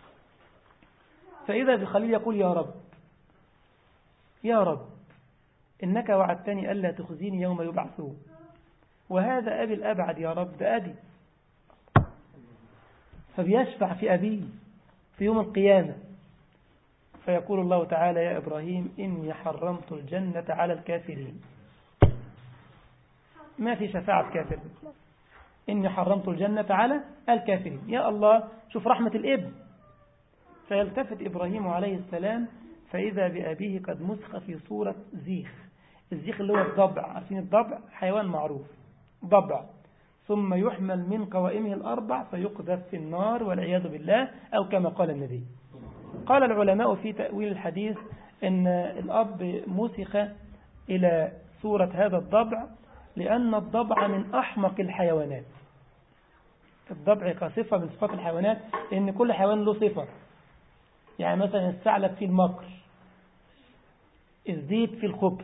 فإذا بخليل يقول يا رب يا رب إنك وعدتني ألا تخزيني يوم يبعثون وهذا أبي الأبعد يا رب ده أبي فبيشفع في أبيه في يوم القيامة فيقول الله تعالى يا إبراهيم إني حرمت الجنة على الكافرين ما في شفاعة كافر إني حرمت الجنة على الكافرين يا الله شوف رحمة الابن فيلتفت إبراهيم عليه السلام فإذا بأبيه قد مسخ في صورة زيخ الزيخ اللي هو الضبع عارفين الضبع حيوان معروف ضبع ثم يحمل من قوائمه الأربع فيقذف في النار والعياذ بالله أو كما قال النبي قال العلماء في تأويل الحديث أن الأب مسخ إلى صورة هذا الضبع لأن الضبع من أحمق الحيوانات الضبع كصفة من صفات الحيوانات لأن كل حيوان له صفة يعني مثلا الثعلب في المكر الذيب في الخبث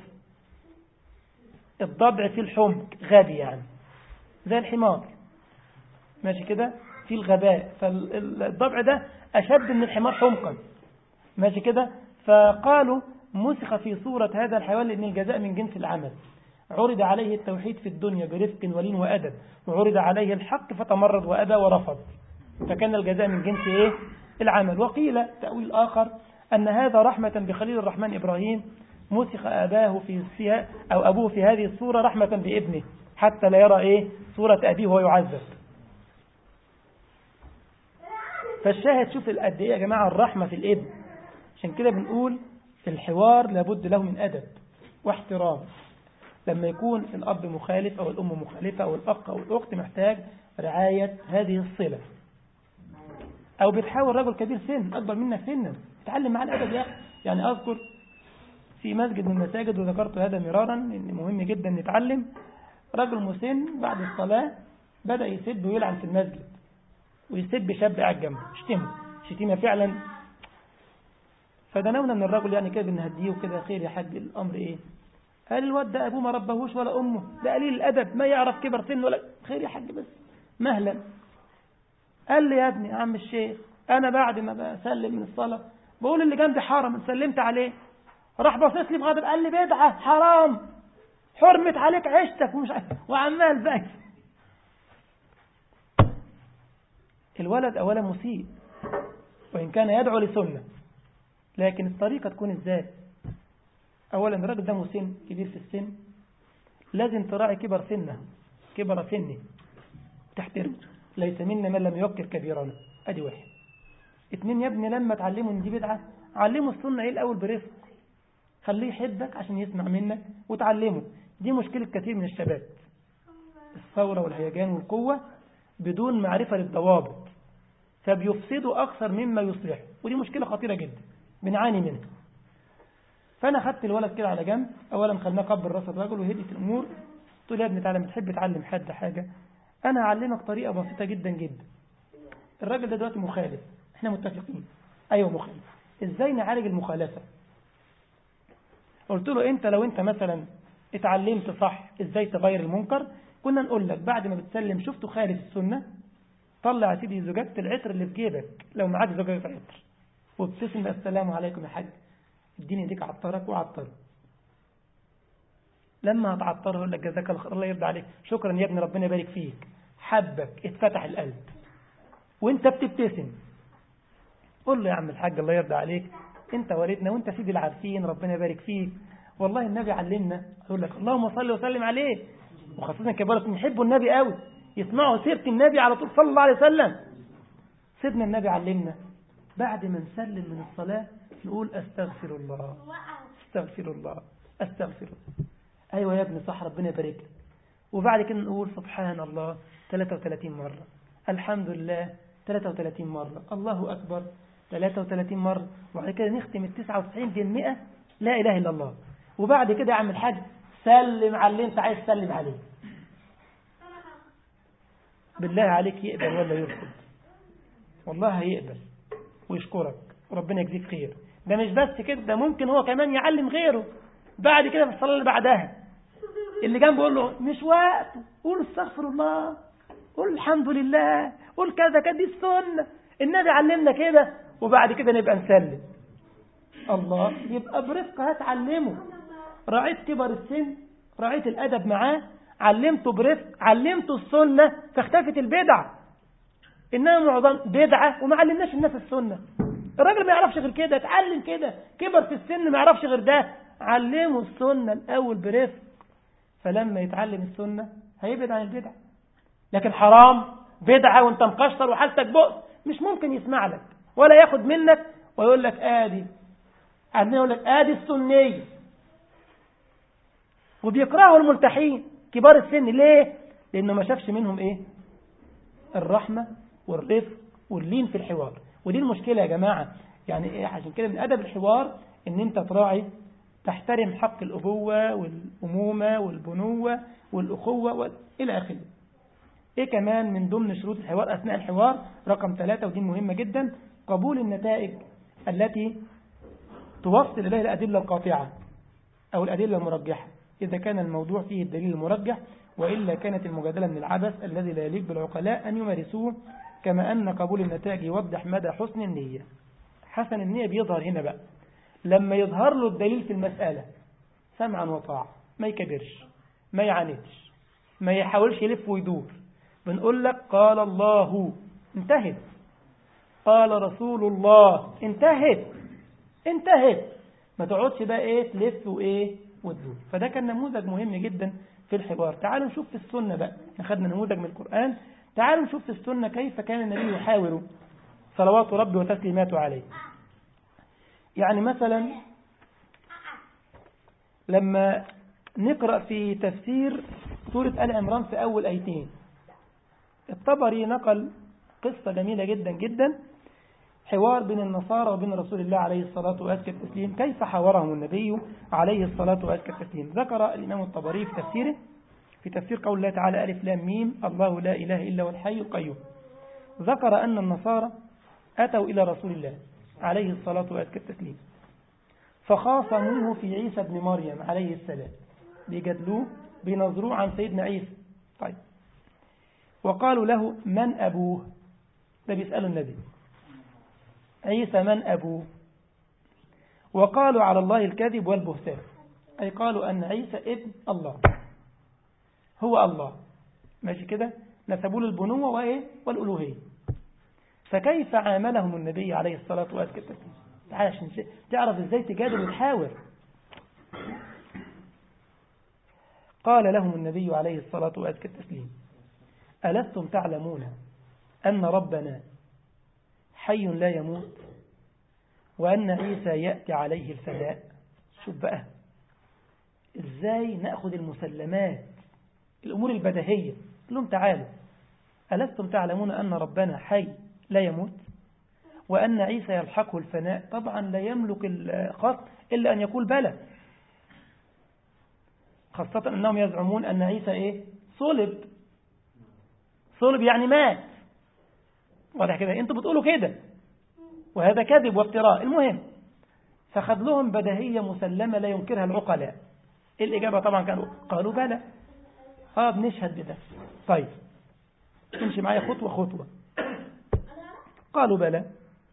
الضبع في الحمق غبي يعني زي الحمار ماشي كده في الغباء فالضبع ده أشد من الحمار حمقا ماشي كده فقالوا مسخ في صورة هذا الحيوان لأن الجزاء من جنس العمل عرض عليه التوحيد في الدنيا برفق ولين وأدب وعرض عليه الحق فتمرد وأبى ورفض فكان الجزاء من جنس إيه؟ العمل وقيل تأويل آخر أن هذا رحمة بخليل الرحمن إبراهيم مسخ أباه في فيها أو أبوه في هذه الصورة رحمة بابنه حتى لا يرى إيه صورة أبيه وهو يعذب فالشاهد شوف قد إيه يا جماعة الرحمة في الابن عشان كده بنقول الحوار لابد له من أدب واحترام لما يكون الأب مخالف أو الأم مخالفة أو الأخ أو الأخت محتاج رعاية هذه الصلة أو بتحاول رجل كبير سن أكبر منك سنا اتعلم معاه الأدب يا أخي يعني أذكر في مسجد من المساجد وذكرت هذا مرارا إن مهم جدا نتعلم رجل مسن بعد الصلاة بدأ يسب ويلعن في المسجد ويسب شاب قاعد جنبه يشتمه شتيمة فعلا فدنونا من الرجل يعني كده بنهديه وكده خير يا حاج الأمر إيه قال الواد ده أبوه ما ربهوش ولا أمه ده قليل الأدب ما يعرف كبر سن ولا خير يا حاج بس مهلا قال لي يا ابني يا عم الشيخ أنا بعد ما بسلم من الصلاة بقول اللي جنبي حرم سلمت عليه راح باصص لي بغضب قال لي بدعة حرام حرمت عليك عيشتك ومش عارف وعمال بقى الولد أولا مسيء وإن كان يدعو لسنة لكن الطريقة تكون ازاي أولا الراجل ده مسن كبير في السن لازم تراعي كبر سنه كبر سنه تحترمه ليس منا من لم يوكر كبيرنا ادي واحد اتنين يا ابني لما تعلموا ان دي بدعة علموا السنة ايه الاول برفق خليه يحبك عشان يسمع منك وتعلمه دي مشكلة كثير من الشباب الثورة والهيجان والقوة بدون معرفة للضوابط فبيفسدوا أكثر مما يصلحوا ودي مشكلة خطيرة جدا بنعاني منها فأنا خدت الولد كده على جنب أولا خلناه قبل راس الرجل وهديت الأمور قلت له يا ابني تعالى بتحب تعلم حد حاجة أنا هعلمك طريقة بسيطة جدا جدا الراجل ده دلوقتي مخالف احنا متفقين أيوه مخالف ازاي نعالج المخالفة قلت له انت لو انت مثلا اتعلمت صح ازاي تغير المنكر كنا نقول لك بعد ما بتسلم شفته خالف السنة طلع يا سيدي زجاجة العطر اللي في جيبك لو معاك زجاجة عطر وابتسم السلام عليكم يا حاج اديني ايديك عطرك وعطره لما هتعطره يقول لك جزاك الله خير الله يرضى عليك شكرا يا ابني ربنا يبارك فيك حبك اتفتح القلب وانت بتبتسم قول له يا عم الحاج الله يرضى عليك انت والدنا وانت سيدي العارفين ربنا يبارك فيك والله النبي علمنا يقول لك اللهم صل وسلم عليه وخاصة كبارة يحبوا النبي قوي يسمعوا سيرة النبي على طول صلى الله عليه وسلم سيدنا النبي علمنا بعد ما نسلم من الصلاة نقول أستغفر الله أستغفر الله أستغفر الله أيوة يا ابني صح ربنا يبارك لك وبعد كده نقول سبحان الله 33 مرة الحمد لله 33 مرة الله أكبر 33 مرة وبعد كده نختم ال 99 بالمئة لا إله إلا الله وبعد كده يا عم الحاج سلم على اللي انت عايز تسلم عليه بالله عليك يقبل ولا يرفض والله هيقبل ويشكرك وربنا يجزيك خير ده مش بس كده ده ممكن هو كمان يعلم غيره بعد كده في الصلاة اللي بعدها اللي جنبه يقول له مش وقت قول استغفر الله قول الحمد لله قول كذا كده دي السنة النبي علمنا كده وبعد كده نبقى نسلم الله يبقى برفق هتعلمه راعيت كبر السن راعيت الأدب معاه علمته برفق علمته السنة فاختفت البدع إنما معظم بدعة وما علمناش الناس السنة الراجل ما يعرفش غير كده اتعلم كده كبر في السن ما يعرفش غير ده علمه السنة الأول برفق فلما يتعلم السنة هيبعد عن البدع لكن حرام بدعة وانت مكشر وحالتك بؤس مش ممكن يسمع لك ولا ياخد منك ويقول لك آدي عندنا يقول لك آدي السنية وبيكرهوا الملتحين كبار السن ليه لأنه ما شافش منهم إيه الرحمة والرفق واللين في الحوار ودي المشكلة يا جماعة يعني إيه عشان كده من أدب الحوار إن أنت تراعي تحترم حق الأبوة والأمومة والبنوة والأخوة وال... إلى آخره إيه كمان من ضمن شروط الحوار أثناء الحوار رقم ثلاثة ودي مهمة جدا قبول النتائج التي توصل إليها الأدلة القاطعة أو الأدلة المرجحة إذا كان الموضوع فيه الدليل المرجح وإلا كانت المجادلة من العبث الذي لا يليق بالعقلاء أن يمارسوه كما أن قبول النتائج يوضح مدى حسن النية حسن النية بيظهر هنا بقى لما يظهر له الدليل في المسألة سمعا وطاعة ما يكبرش ما يعاندش ما يحاولش يلف ويدور بنقول لك قال الله انتهت قال رسول الله انتهت انتهت ما تقعدش بقى ايه تلف وايه وتدور فده كان نموذج مهم جدا في الحوار تعالوا نشوف في السنة بقى أخذنا نموذج من القرآن تعالوا نشوف في السنة كيف كان النبي يحاور صلوات ربي وتسليماته عليه يعني مثلا لما نقرأ في تفسير سورة آل عمران في أول أيتين الطبري نقل قصة جميلة جدا جدا حوار بين النصارى وبين رسول الله عليه الصلاة وأزكى التسليم كيف حاورهم النبي عليه الصلاة وأزكى التسليم ذكر الإمام الطبري في تفسيره في تفسير قول الله تعالى ألف لام ميم الله لا إله إلا هو الحي القيوم ذكر أن النصارى أتوا إلى رسول الله عليه الصلاة وأزكى التسليم فخاصموه في عيسى بن مريم عليه السلام بيجادلوه بينظروه عن سيدنا عيسى طيب وقالوا له من أبوه ده بيسألوا النبي عيسى من أبوه وقالوا على الله الكذب والبهتان أي قالوا أن عيسى ابن الله هو الله ماشي كده نسبوا له البنوة وإيه والألوهية فكيف عاملهم النبي عليه الصلاة والسلام تعال عشان تعرف ازاي تجادل وتحاور قال لهم النبي عليه الصلاة وأزكى التسليم ألستم تعلمون أن ربنا حي لا يموت وأن عيسى يأتي عليه الفداء شوف بقى إزاي نأخذ المسلمات الأمور البدهية لهم تعالوا ألستم تعلمون أن ربنا حي لا يموت وأن عيسى يلحقه الفناء طبعا لا يملك الخاص إلا أن يقول بلى خاصة أنهم يزعمون أن عيسى إيه صلب صلب يعني مات واضح كده انتوا بتقولوا كده وهذا كذب وافتراء المهم فخذ لهم بدهية مسلمة لا ينكرها العقلاء الإجابة طبعا كانوا قالوا بلى اه بنشهد بده طيب امشي معايا خطوة خطوة قالوا بلى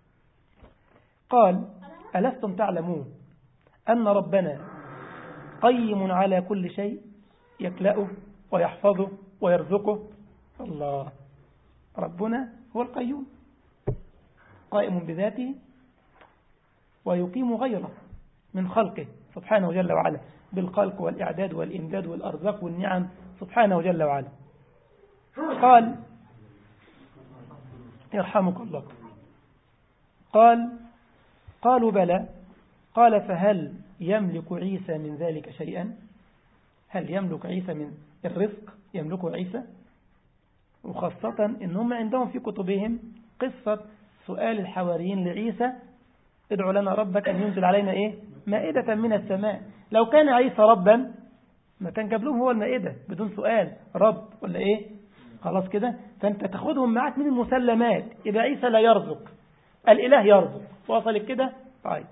قال ألستم تعلمون أن ربنا قيم على كل شيء يكلأه ويحفظه ويرزقه الله ربنا هو القيوم قائم بذاته ويقيم غيره من خلقه سبحانه جل وعلا بالخلق والإعداد والإمداد والأرزاق والنعم سبحانه جل وعلا قال يرحمك الله قال قالوا بلى قال فهل يملك عيسى من ذلك شيئا هل يملك عيسى من الرزق يملكه عيسى وخاصة إنهم عندهم في كتبهم قصة سؤال الحواريين لعيسى ادعو لنا ربك أن ينزل علينا إيه مائدة من السماء لو كان عيسى ربا ما كان جاب لهم هو المائدة بدون سؤال رب ولا إيه خلاص كده فأنت تاخدهم معك من المسلمات يبقى عيسى لا يرزق الإله يرزق وصلت كده طيب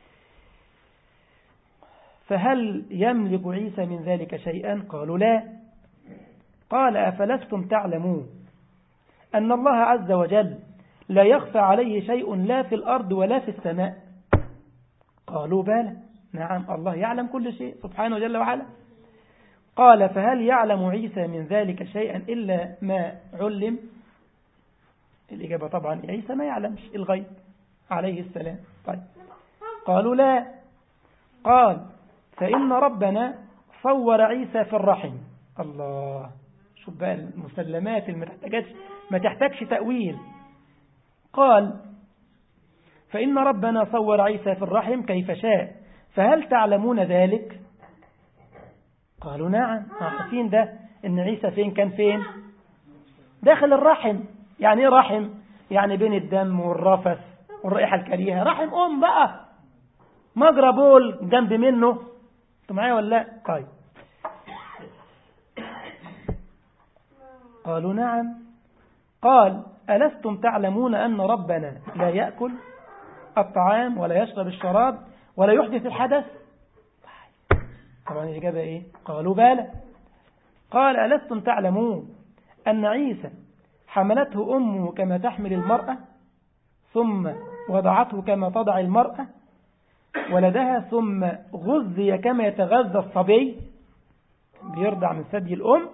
فهل يملك عيسى من ذلك شيئا قالوا لا قال أفلستم تعلمون أن الله عز وجل لا يخفى عليه شيء لا في الأرض ولا في السماء قالوا بلى نعم الله يعلم كل شيء سبحانه جل وعلا قال فهل يعلم عيسى من ذلك شيئا إلا ما علم الإجابة طبعا عيسى ما يعلمش الغيب عليه السلام طيب قالوا لا قال فإن ربنا صور عيسى في الرحم الله شوف بقى المسلمات اللي ما تحتاجش ما تحتاجش تأويل قال فإن ربنا صور عيسى في الرحم كيف شاء فهل تعلمون ذلك قالوا نعم عارفين ده ان عيسى فين كان فين داخل الرحم يعني ايه رحم يعني بين الدم والرفث والرائحة الكريهة رحم أم بقى مجرى بول جنب منه انتوا معايا ولا لا طيب قالوا نعم قال ألستم تعلمون أن ربنا لا يأكل الطعام ولا يشرب الشراب ولا يحدث الحدث طبعا الإجابة إيه قالوا بلى قال ألستم تعلمون أن عيسى حملته أمه كما تحمل المرأة ثم وضعته كما تضع المرأة ولدها ثم غذي كما يتغذى الصبي بيرضع من ثدي الأم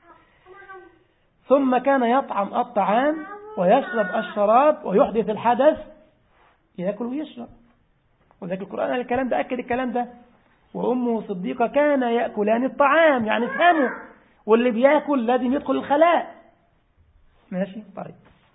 ثم كان يطعم الطعام ويشرب الشراب ويحدث الحدث يأكل ويشرب وذلك القرآن الكلام ده أكد الكلام ده وأمه صديقة كان يأكلان الطعام يعني افهموا واللي بيأكل لازم يدخل الخلاء ماشي طيب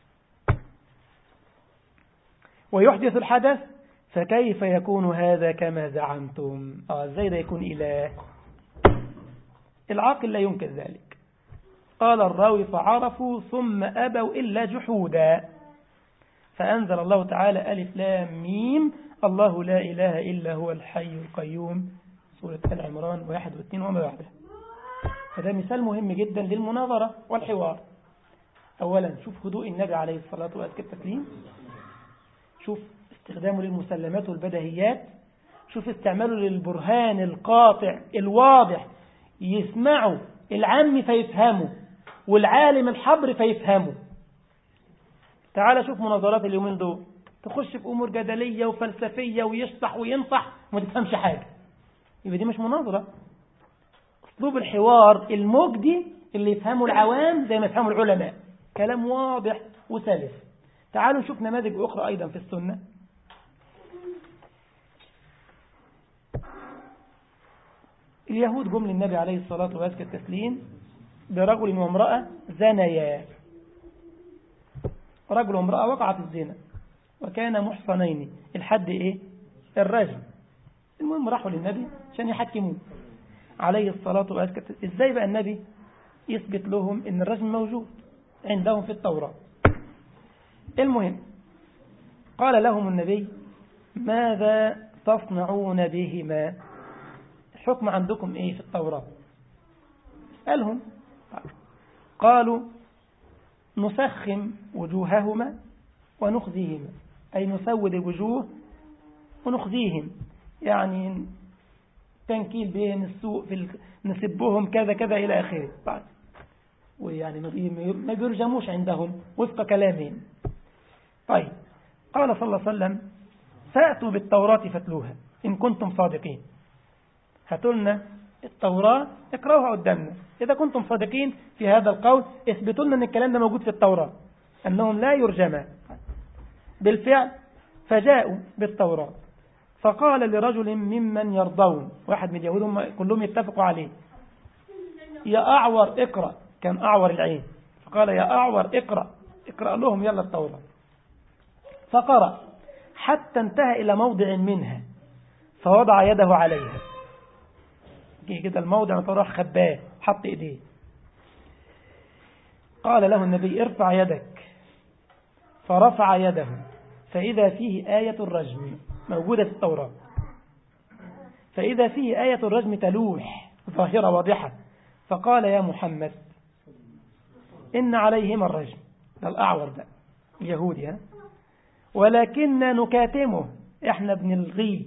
ويحدث الحدث فكيف يكون هذا كما زعمتم اه ازاي ده يكون إله العاقل لا ينكر ذلك قال الراوي فعرفوا ثم أبوا إلا جحودا فأنزل الله تعالى ألف لام ميم الله لا إله إلا هو الحي القيوم سورة آل عمران واحد واثنين وما بعده فده مثال مهم جدا للمناظرة والحوار أولا شوف هدوء النبي عليه الصلاة والسلام التسليم شوف استخدامه للمسلمات والبدهيات شوف استعماله للبرهان القاطع الواضح يسمعه العام فيفهمه والعالم الحبر فيفهمه تعال شوف مناظرات اليومين دول تخش في أمور جدلية وفلسفية ويشطح وينصح وما تفهمش حاجة يبقى دي مش مناظرة أسلوب الحوار المجدي اللي يفهمه العوام زي ما يفهمه العلماء كلام واضح وسلس تعالوا نشوف نماذج أخرى أيضا في السنة اليهود جم للنبي عليه الصلاة والسلام التسليم برجل وامرأة زنيا رجل وامرأة وقع في الزنا وكان محصنين الحد ايه الرجم المهم راحوا للنبي عشان يحكموه عليه الصلاة والسلام ازاي بقى النبي يثبت لهم ان الرجم موجود عندهم في التوراة المهم قال لهم النبي ماذا تصنعون بهما الحكم عندكم ايه في التوراة اسألهم قالوا نسخم وجوههما ونخزيهما أي نسود الوجوه ونخزيهم يعني تنكيل بهم السوء في ال... نسبهم كذا كذا إلى آخره بعد ويعني ما بيرجموش عندهم وفق كلامهم طيب قال صلى الله عليه وسلم فأتوا بالتوراة فاتلوها إن كنتم صادقين هاتوا لنا التوراة اقرأوها قدامنا إذا كنتم صادقين في هذا القول اثبتوا لنا أن الكلام ده موجود في التوراة أنهم لا يرجما بالفعل فجاءوا بالتوراة فقال لرجل ممن يرضون واحد من اليهود هم كلهم يتفقوا عليه يا أعور اقرأ كان أعور العين فقال يا أعور اقرأ اقرأ لهم يلا التوراة فقرأ حتى انتهى إلى موضع منها فوضع يده عليها كده الموضع طرح خباه حط ايديه قال له النبي ارفع يدك فرفع يده فإذا فيه آية الرجم موجودة في التوراة فإذا فيه آية الرجم تلوح ظاهرة واضحة فقال يا محمد إن عليهما الرجم ده الأعور ده اليهودي ها ولكننا نكاتمه احنا بنلغيه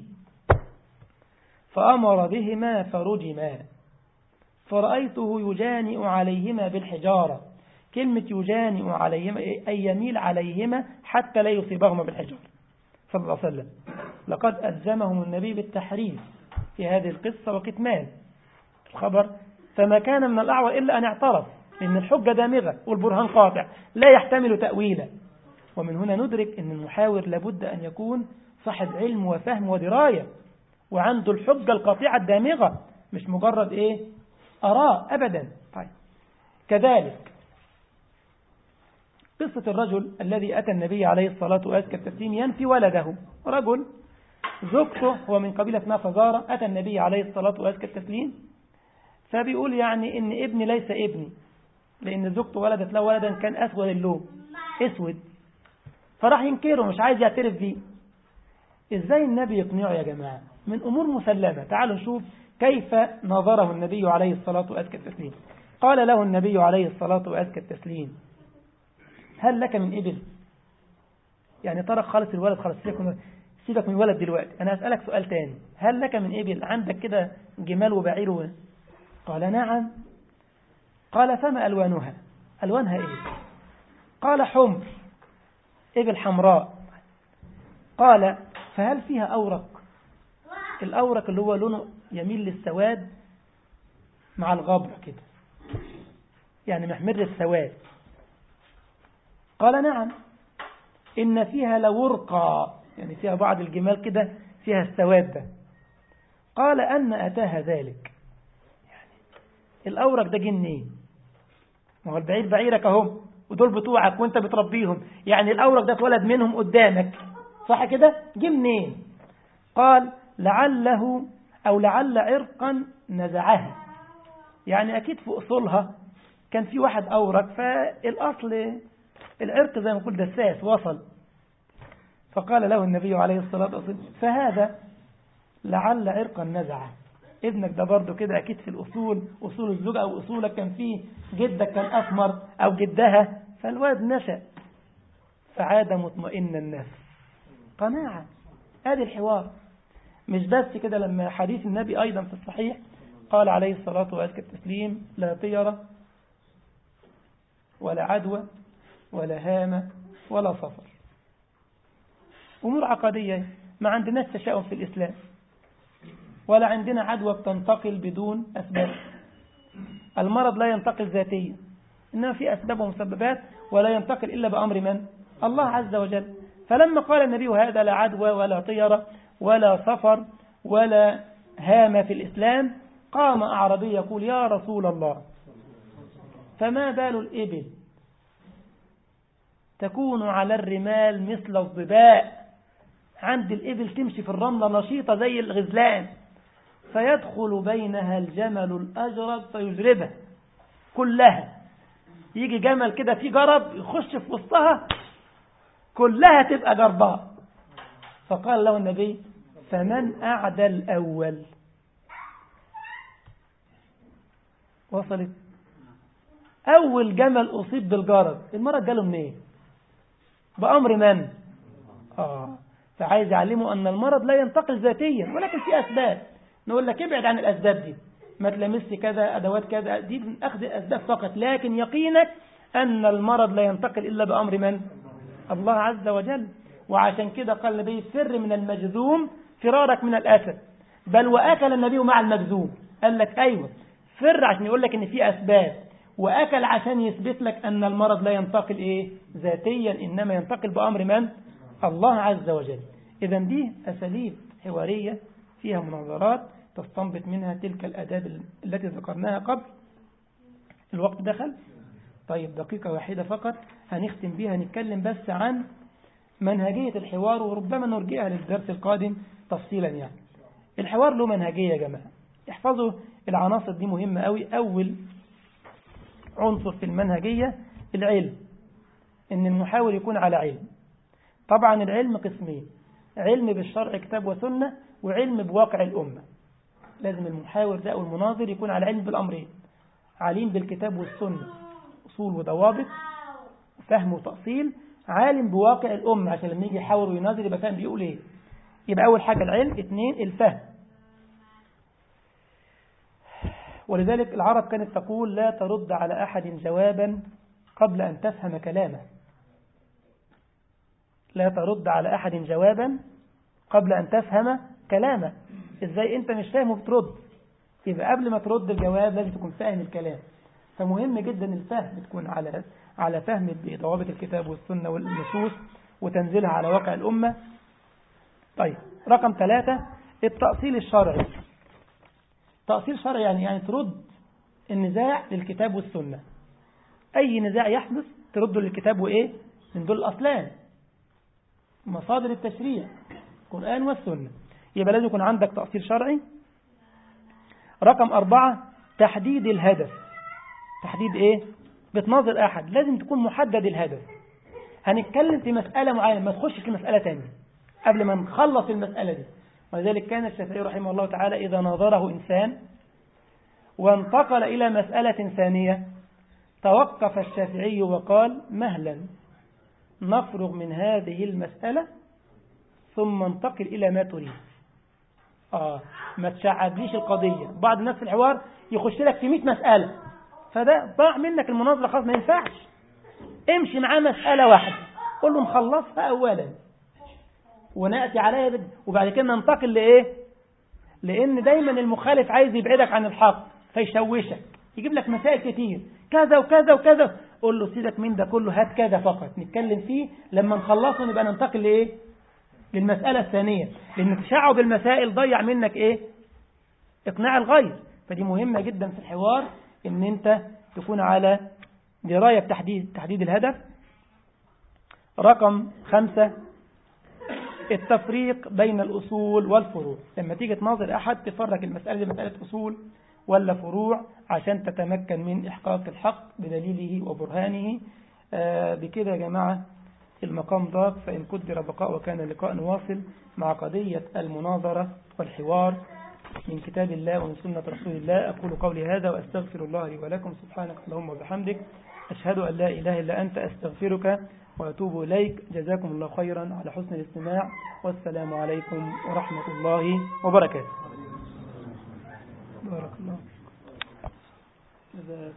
فأمر بهما فرجما فرأيته يجانئ عليهما بالحجارة كلمة يجانئ عليهما أي يميل عليهما حتى لا يصيبهما بالحجارة صلى الله عليه وسلم لقد ألزمهم النبي بالتحريف في هذه القصة وكتمان الخبر فما كان من الأعور إلا أن اعترف لأن الحجة دامغة والبرهان قاطع لا يحتمل تأويلا ومن هنا ندرك أن المحاور لابد أن يكون صاحب علم وفهم ودراية وعنده الحجة القاطعة الدامغة مش مجرد إيه أراء أبدا طيب كذلك قصة الرجل الذي أتى النبي عليه الصلاة والسلام التسليم ينفي ولده رجل زوجته هو من قبيلة اسمها فزارة أتى النبي عليه الصلاة والسلام التسليم فبيقول يعني إن ابني ليس ابني لأن زوجته ولدت له ولدا كان أسود اللون أسود فراح ينكره مش عايز يعترف بيه إزاي النبي يقنعه يا جماعة من أمور مسلمة تعالوا نشوف كيف نظره النبي عليه الصلاة وأزكى التسليم قال له النبي عليه الصلاة وأزكى التسليم هل لك من إبل يعني ترك خالص الولد خلاص سيبك من, سيبك من الولد دلوقتي أنا أسألك سؤال تاني هل لك من إبل عندك كده جمال وبعير قال نعم قال فما ألوانها ألوانها إيه قال حمر إبل حمراء قال فهل فيها أورق الأورق اللي هو لونه يميل للسواد مع الغبر كده يعني محمر السواد قال نعم إن فيها لورقا يعني فيها بعض الجمال كده فيها السواد ده قال أن أتاها ذلك يعني الأورق ده جه منين ما هو البعير بعيرك اهم ودول بتوعك وانت بتربيهم يعني الأورق ده اتولد منهم قدامك صح كده جه منين قال لعله أو لعل عرقا نزعها يعني أكيد في أصولها كان في واحد أورق فالأصل العرق زي ما نقول دساس وصل فقال له النبي عليه الصلاة والسلام فهذا لعل عرقا نزعه ابنك ده برضه كده أكيد في الأصول أصول الزوجة أو أصولك كان فيه جدك كان أسمر أو جدها فالواد نشأ فعاد مطمئن النفس قناعة هذه الحوار مش بس كده لما حديث النبي أيضا في الصحيح قال عليه الصلاة وأزكى التسليم لا طيرة ولا عدوى ولا هامة ولا صفر أمور عقدية ما عندناش تشاؤم في الإسلام ولا عندنا عدوى بتنتقل بدون أسباب المرض لا ينتقل ذاتيا إنما في أسباب ومسببات ولا ينتقل إلا بأمر من؟ الله عز وجل فلما قال النبي هذا لا عدوى ولا طيرة ولا سفر ولا هامة في الإسلام قام أعربي يقول يا رسول الله فما بال الإبل تكون على الرمال مثل الظباء عند الإبل تمشي في الرملة نشيطة زي الغزلان فيدخل بينها الجمل الأجرب فيجربها كلها يجي جمل كده في جرب يخش في وسطها كلها تبقى جرباء فقال له النبي فمن أعدى الأول وصلت أول جمل أصيب بالجرب المرض جاله منين بأمر من آه فعايز يعلمه أن المرض لا ينتقل ذاتيا ولكن في أسباب نقول لك ابعد عن الأسباب دي ما تلمس كذا أدوات كذا دي من أخذ الأسباب فقط لكن يقينك أن المرض لا ينتقل إلا بأمر من الله عز وجل وعشان كده قال النبي فر من المجذوم فرارك من الأسد بل وأكل النبي مع المجذوم قال لك أيوة فر عشان يقول لك إن في أسباب وأكل عشان يثبت لك أن المرض لا ينتقل إيه ذاتيا إنما ينتقل بأمر من الله عز وجل إذا دي أساليب حوارية فيها مناظرات تستنبط منها تلك الأداب التي ذكرناها قبل الوقت دخل طيب دقيقة واحدة فقط هنختم بها نتكلم بس عن منهجية الحوار وربما نرجئها للدرس القادم تفصيلا يعني الحوار له منهجية يا جماعة احفظوا العناصر دي مهمة قوي أول عنصر في المنهجية العلم إن المحاور يكون على علم طبعا العلم قسمين علم بالشرع كتاب وسنة وعلم بواقع الأمة لازم المحاور ده أو المناظر يكون على علم بالأمرين عليم بالكتاب والسنة أصول وضوابط فهم وتأصيل عالم بواقع الأمة عشان لما يجي يحاور ويناظر يبقى فاهم بيقول إيه يبقى أول حاجة العلم اثنين الفهم ولذلك العرب كانت تقول لا ترد على أحد جوابا قبل أن تفهم كلامه لا ترد على أحد جوابا قبل أن تفهم كلامه إزاي أنت مش فاهم وبترد يبقى قبل ما ترد الجواب لازم تكون فاهم الكلام فمهم جدا الفهم تكون على على فهم بضوابط الكتاب والسنة والنصوص وتنزيلها على واقع الأمة طيب رقم ثلاثة التأصيل الشرعي تأصيل شرعي يعني يعني ترد النزاع للكتاب والسنة أي نزاع يحدث ترده للكتاب وإيه من دول الأصلان مصادر التشريع القرآن والسنة يبقى لازم يكون عندك تأصيل شرعي رقم أربعة تحديد الهدف تحديد إيه بتناظر أحد لازم تكون محدد الهدف هنتكلم في مسألة معينة ما تخشش في مسألة تانية قبل ما نخلص المسألة دي ولذلك كان الشافعي رحمه الله تعالى إذا ناظره إنسان وانتقل إلى مسألة ثانية توقف الشافعي وقال مهلا نفرغ من هذه المسألة ثم انتقل إلى ما تريد آه ما تشعبليش القضية بعض الناس في الحوار يخش لك في 100 مسألة فده ضاع منك المناظرة خلاص ما ينفعش امشي معاه مسألة واحدة قول له نخلصها أولا ونأتي عليها بد... وبعد كده ننتقل لإيه لأن دايما المخالف عايز يبعدك عن الحق فيشوشك يجيب لك مسائل كتير كذا وكذا وكذا قول له سيبك من ده كله هات كذا فقط نتكلم فيه لما نخلصه نبقى ننتقل لإيه للمسألة الثانية لأن تشعب المسائل ضيع منك إيه إقناع الغير فدي مهمة جدا في الحوار إن أنت تكون على دراية بتحديد تحديد الهدف رقم خمسة التفريق بين الأصول والفروع لما تيجي تناظر أحد تفرق المسألة دي مسألة أصول ولا فروع عشان تتمكن من إحقاق الحق بدليله وبرهانه آه بكده يا جماعة المقام ضاق فإن قدر بقاء وكان لقاء واصل مع قضية المناظرة والحوار من كتاب الله ومن سنة رسول الله أقول قولي هذا وأستغفر الله لي ولكم سبحانك اللهم وبحمدك أشهد أن لا إله إلا أنت أستغفرك وأتوب إليك جزاكم الله خيرا على حسن الاستماع والسلام عليكم ورحمة الله وبركاته بارك الله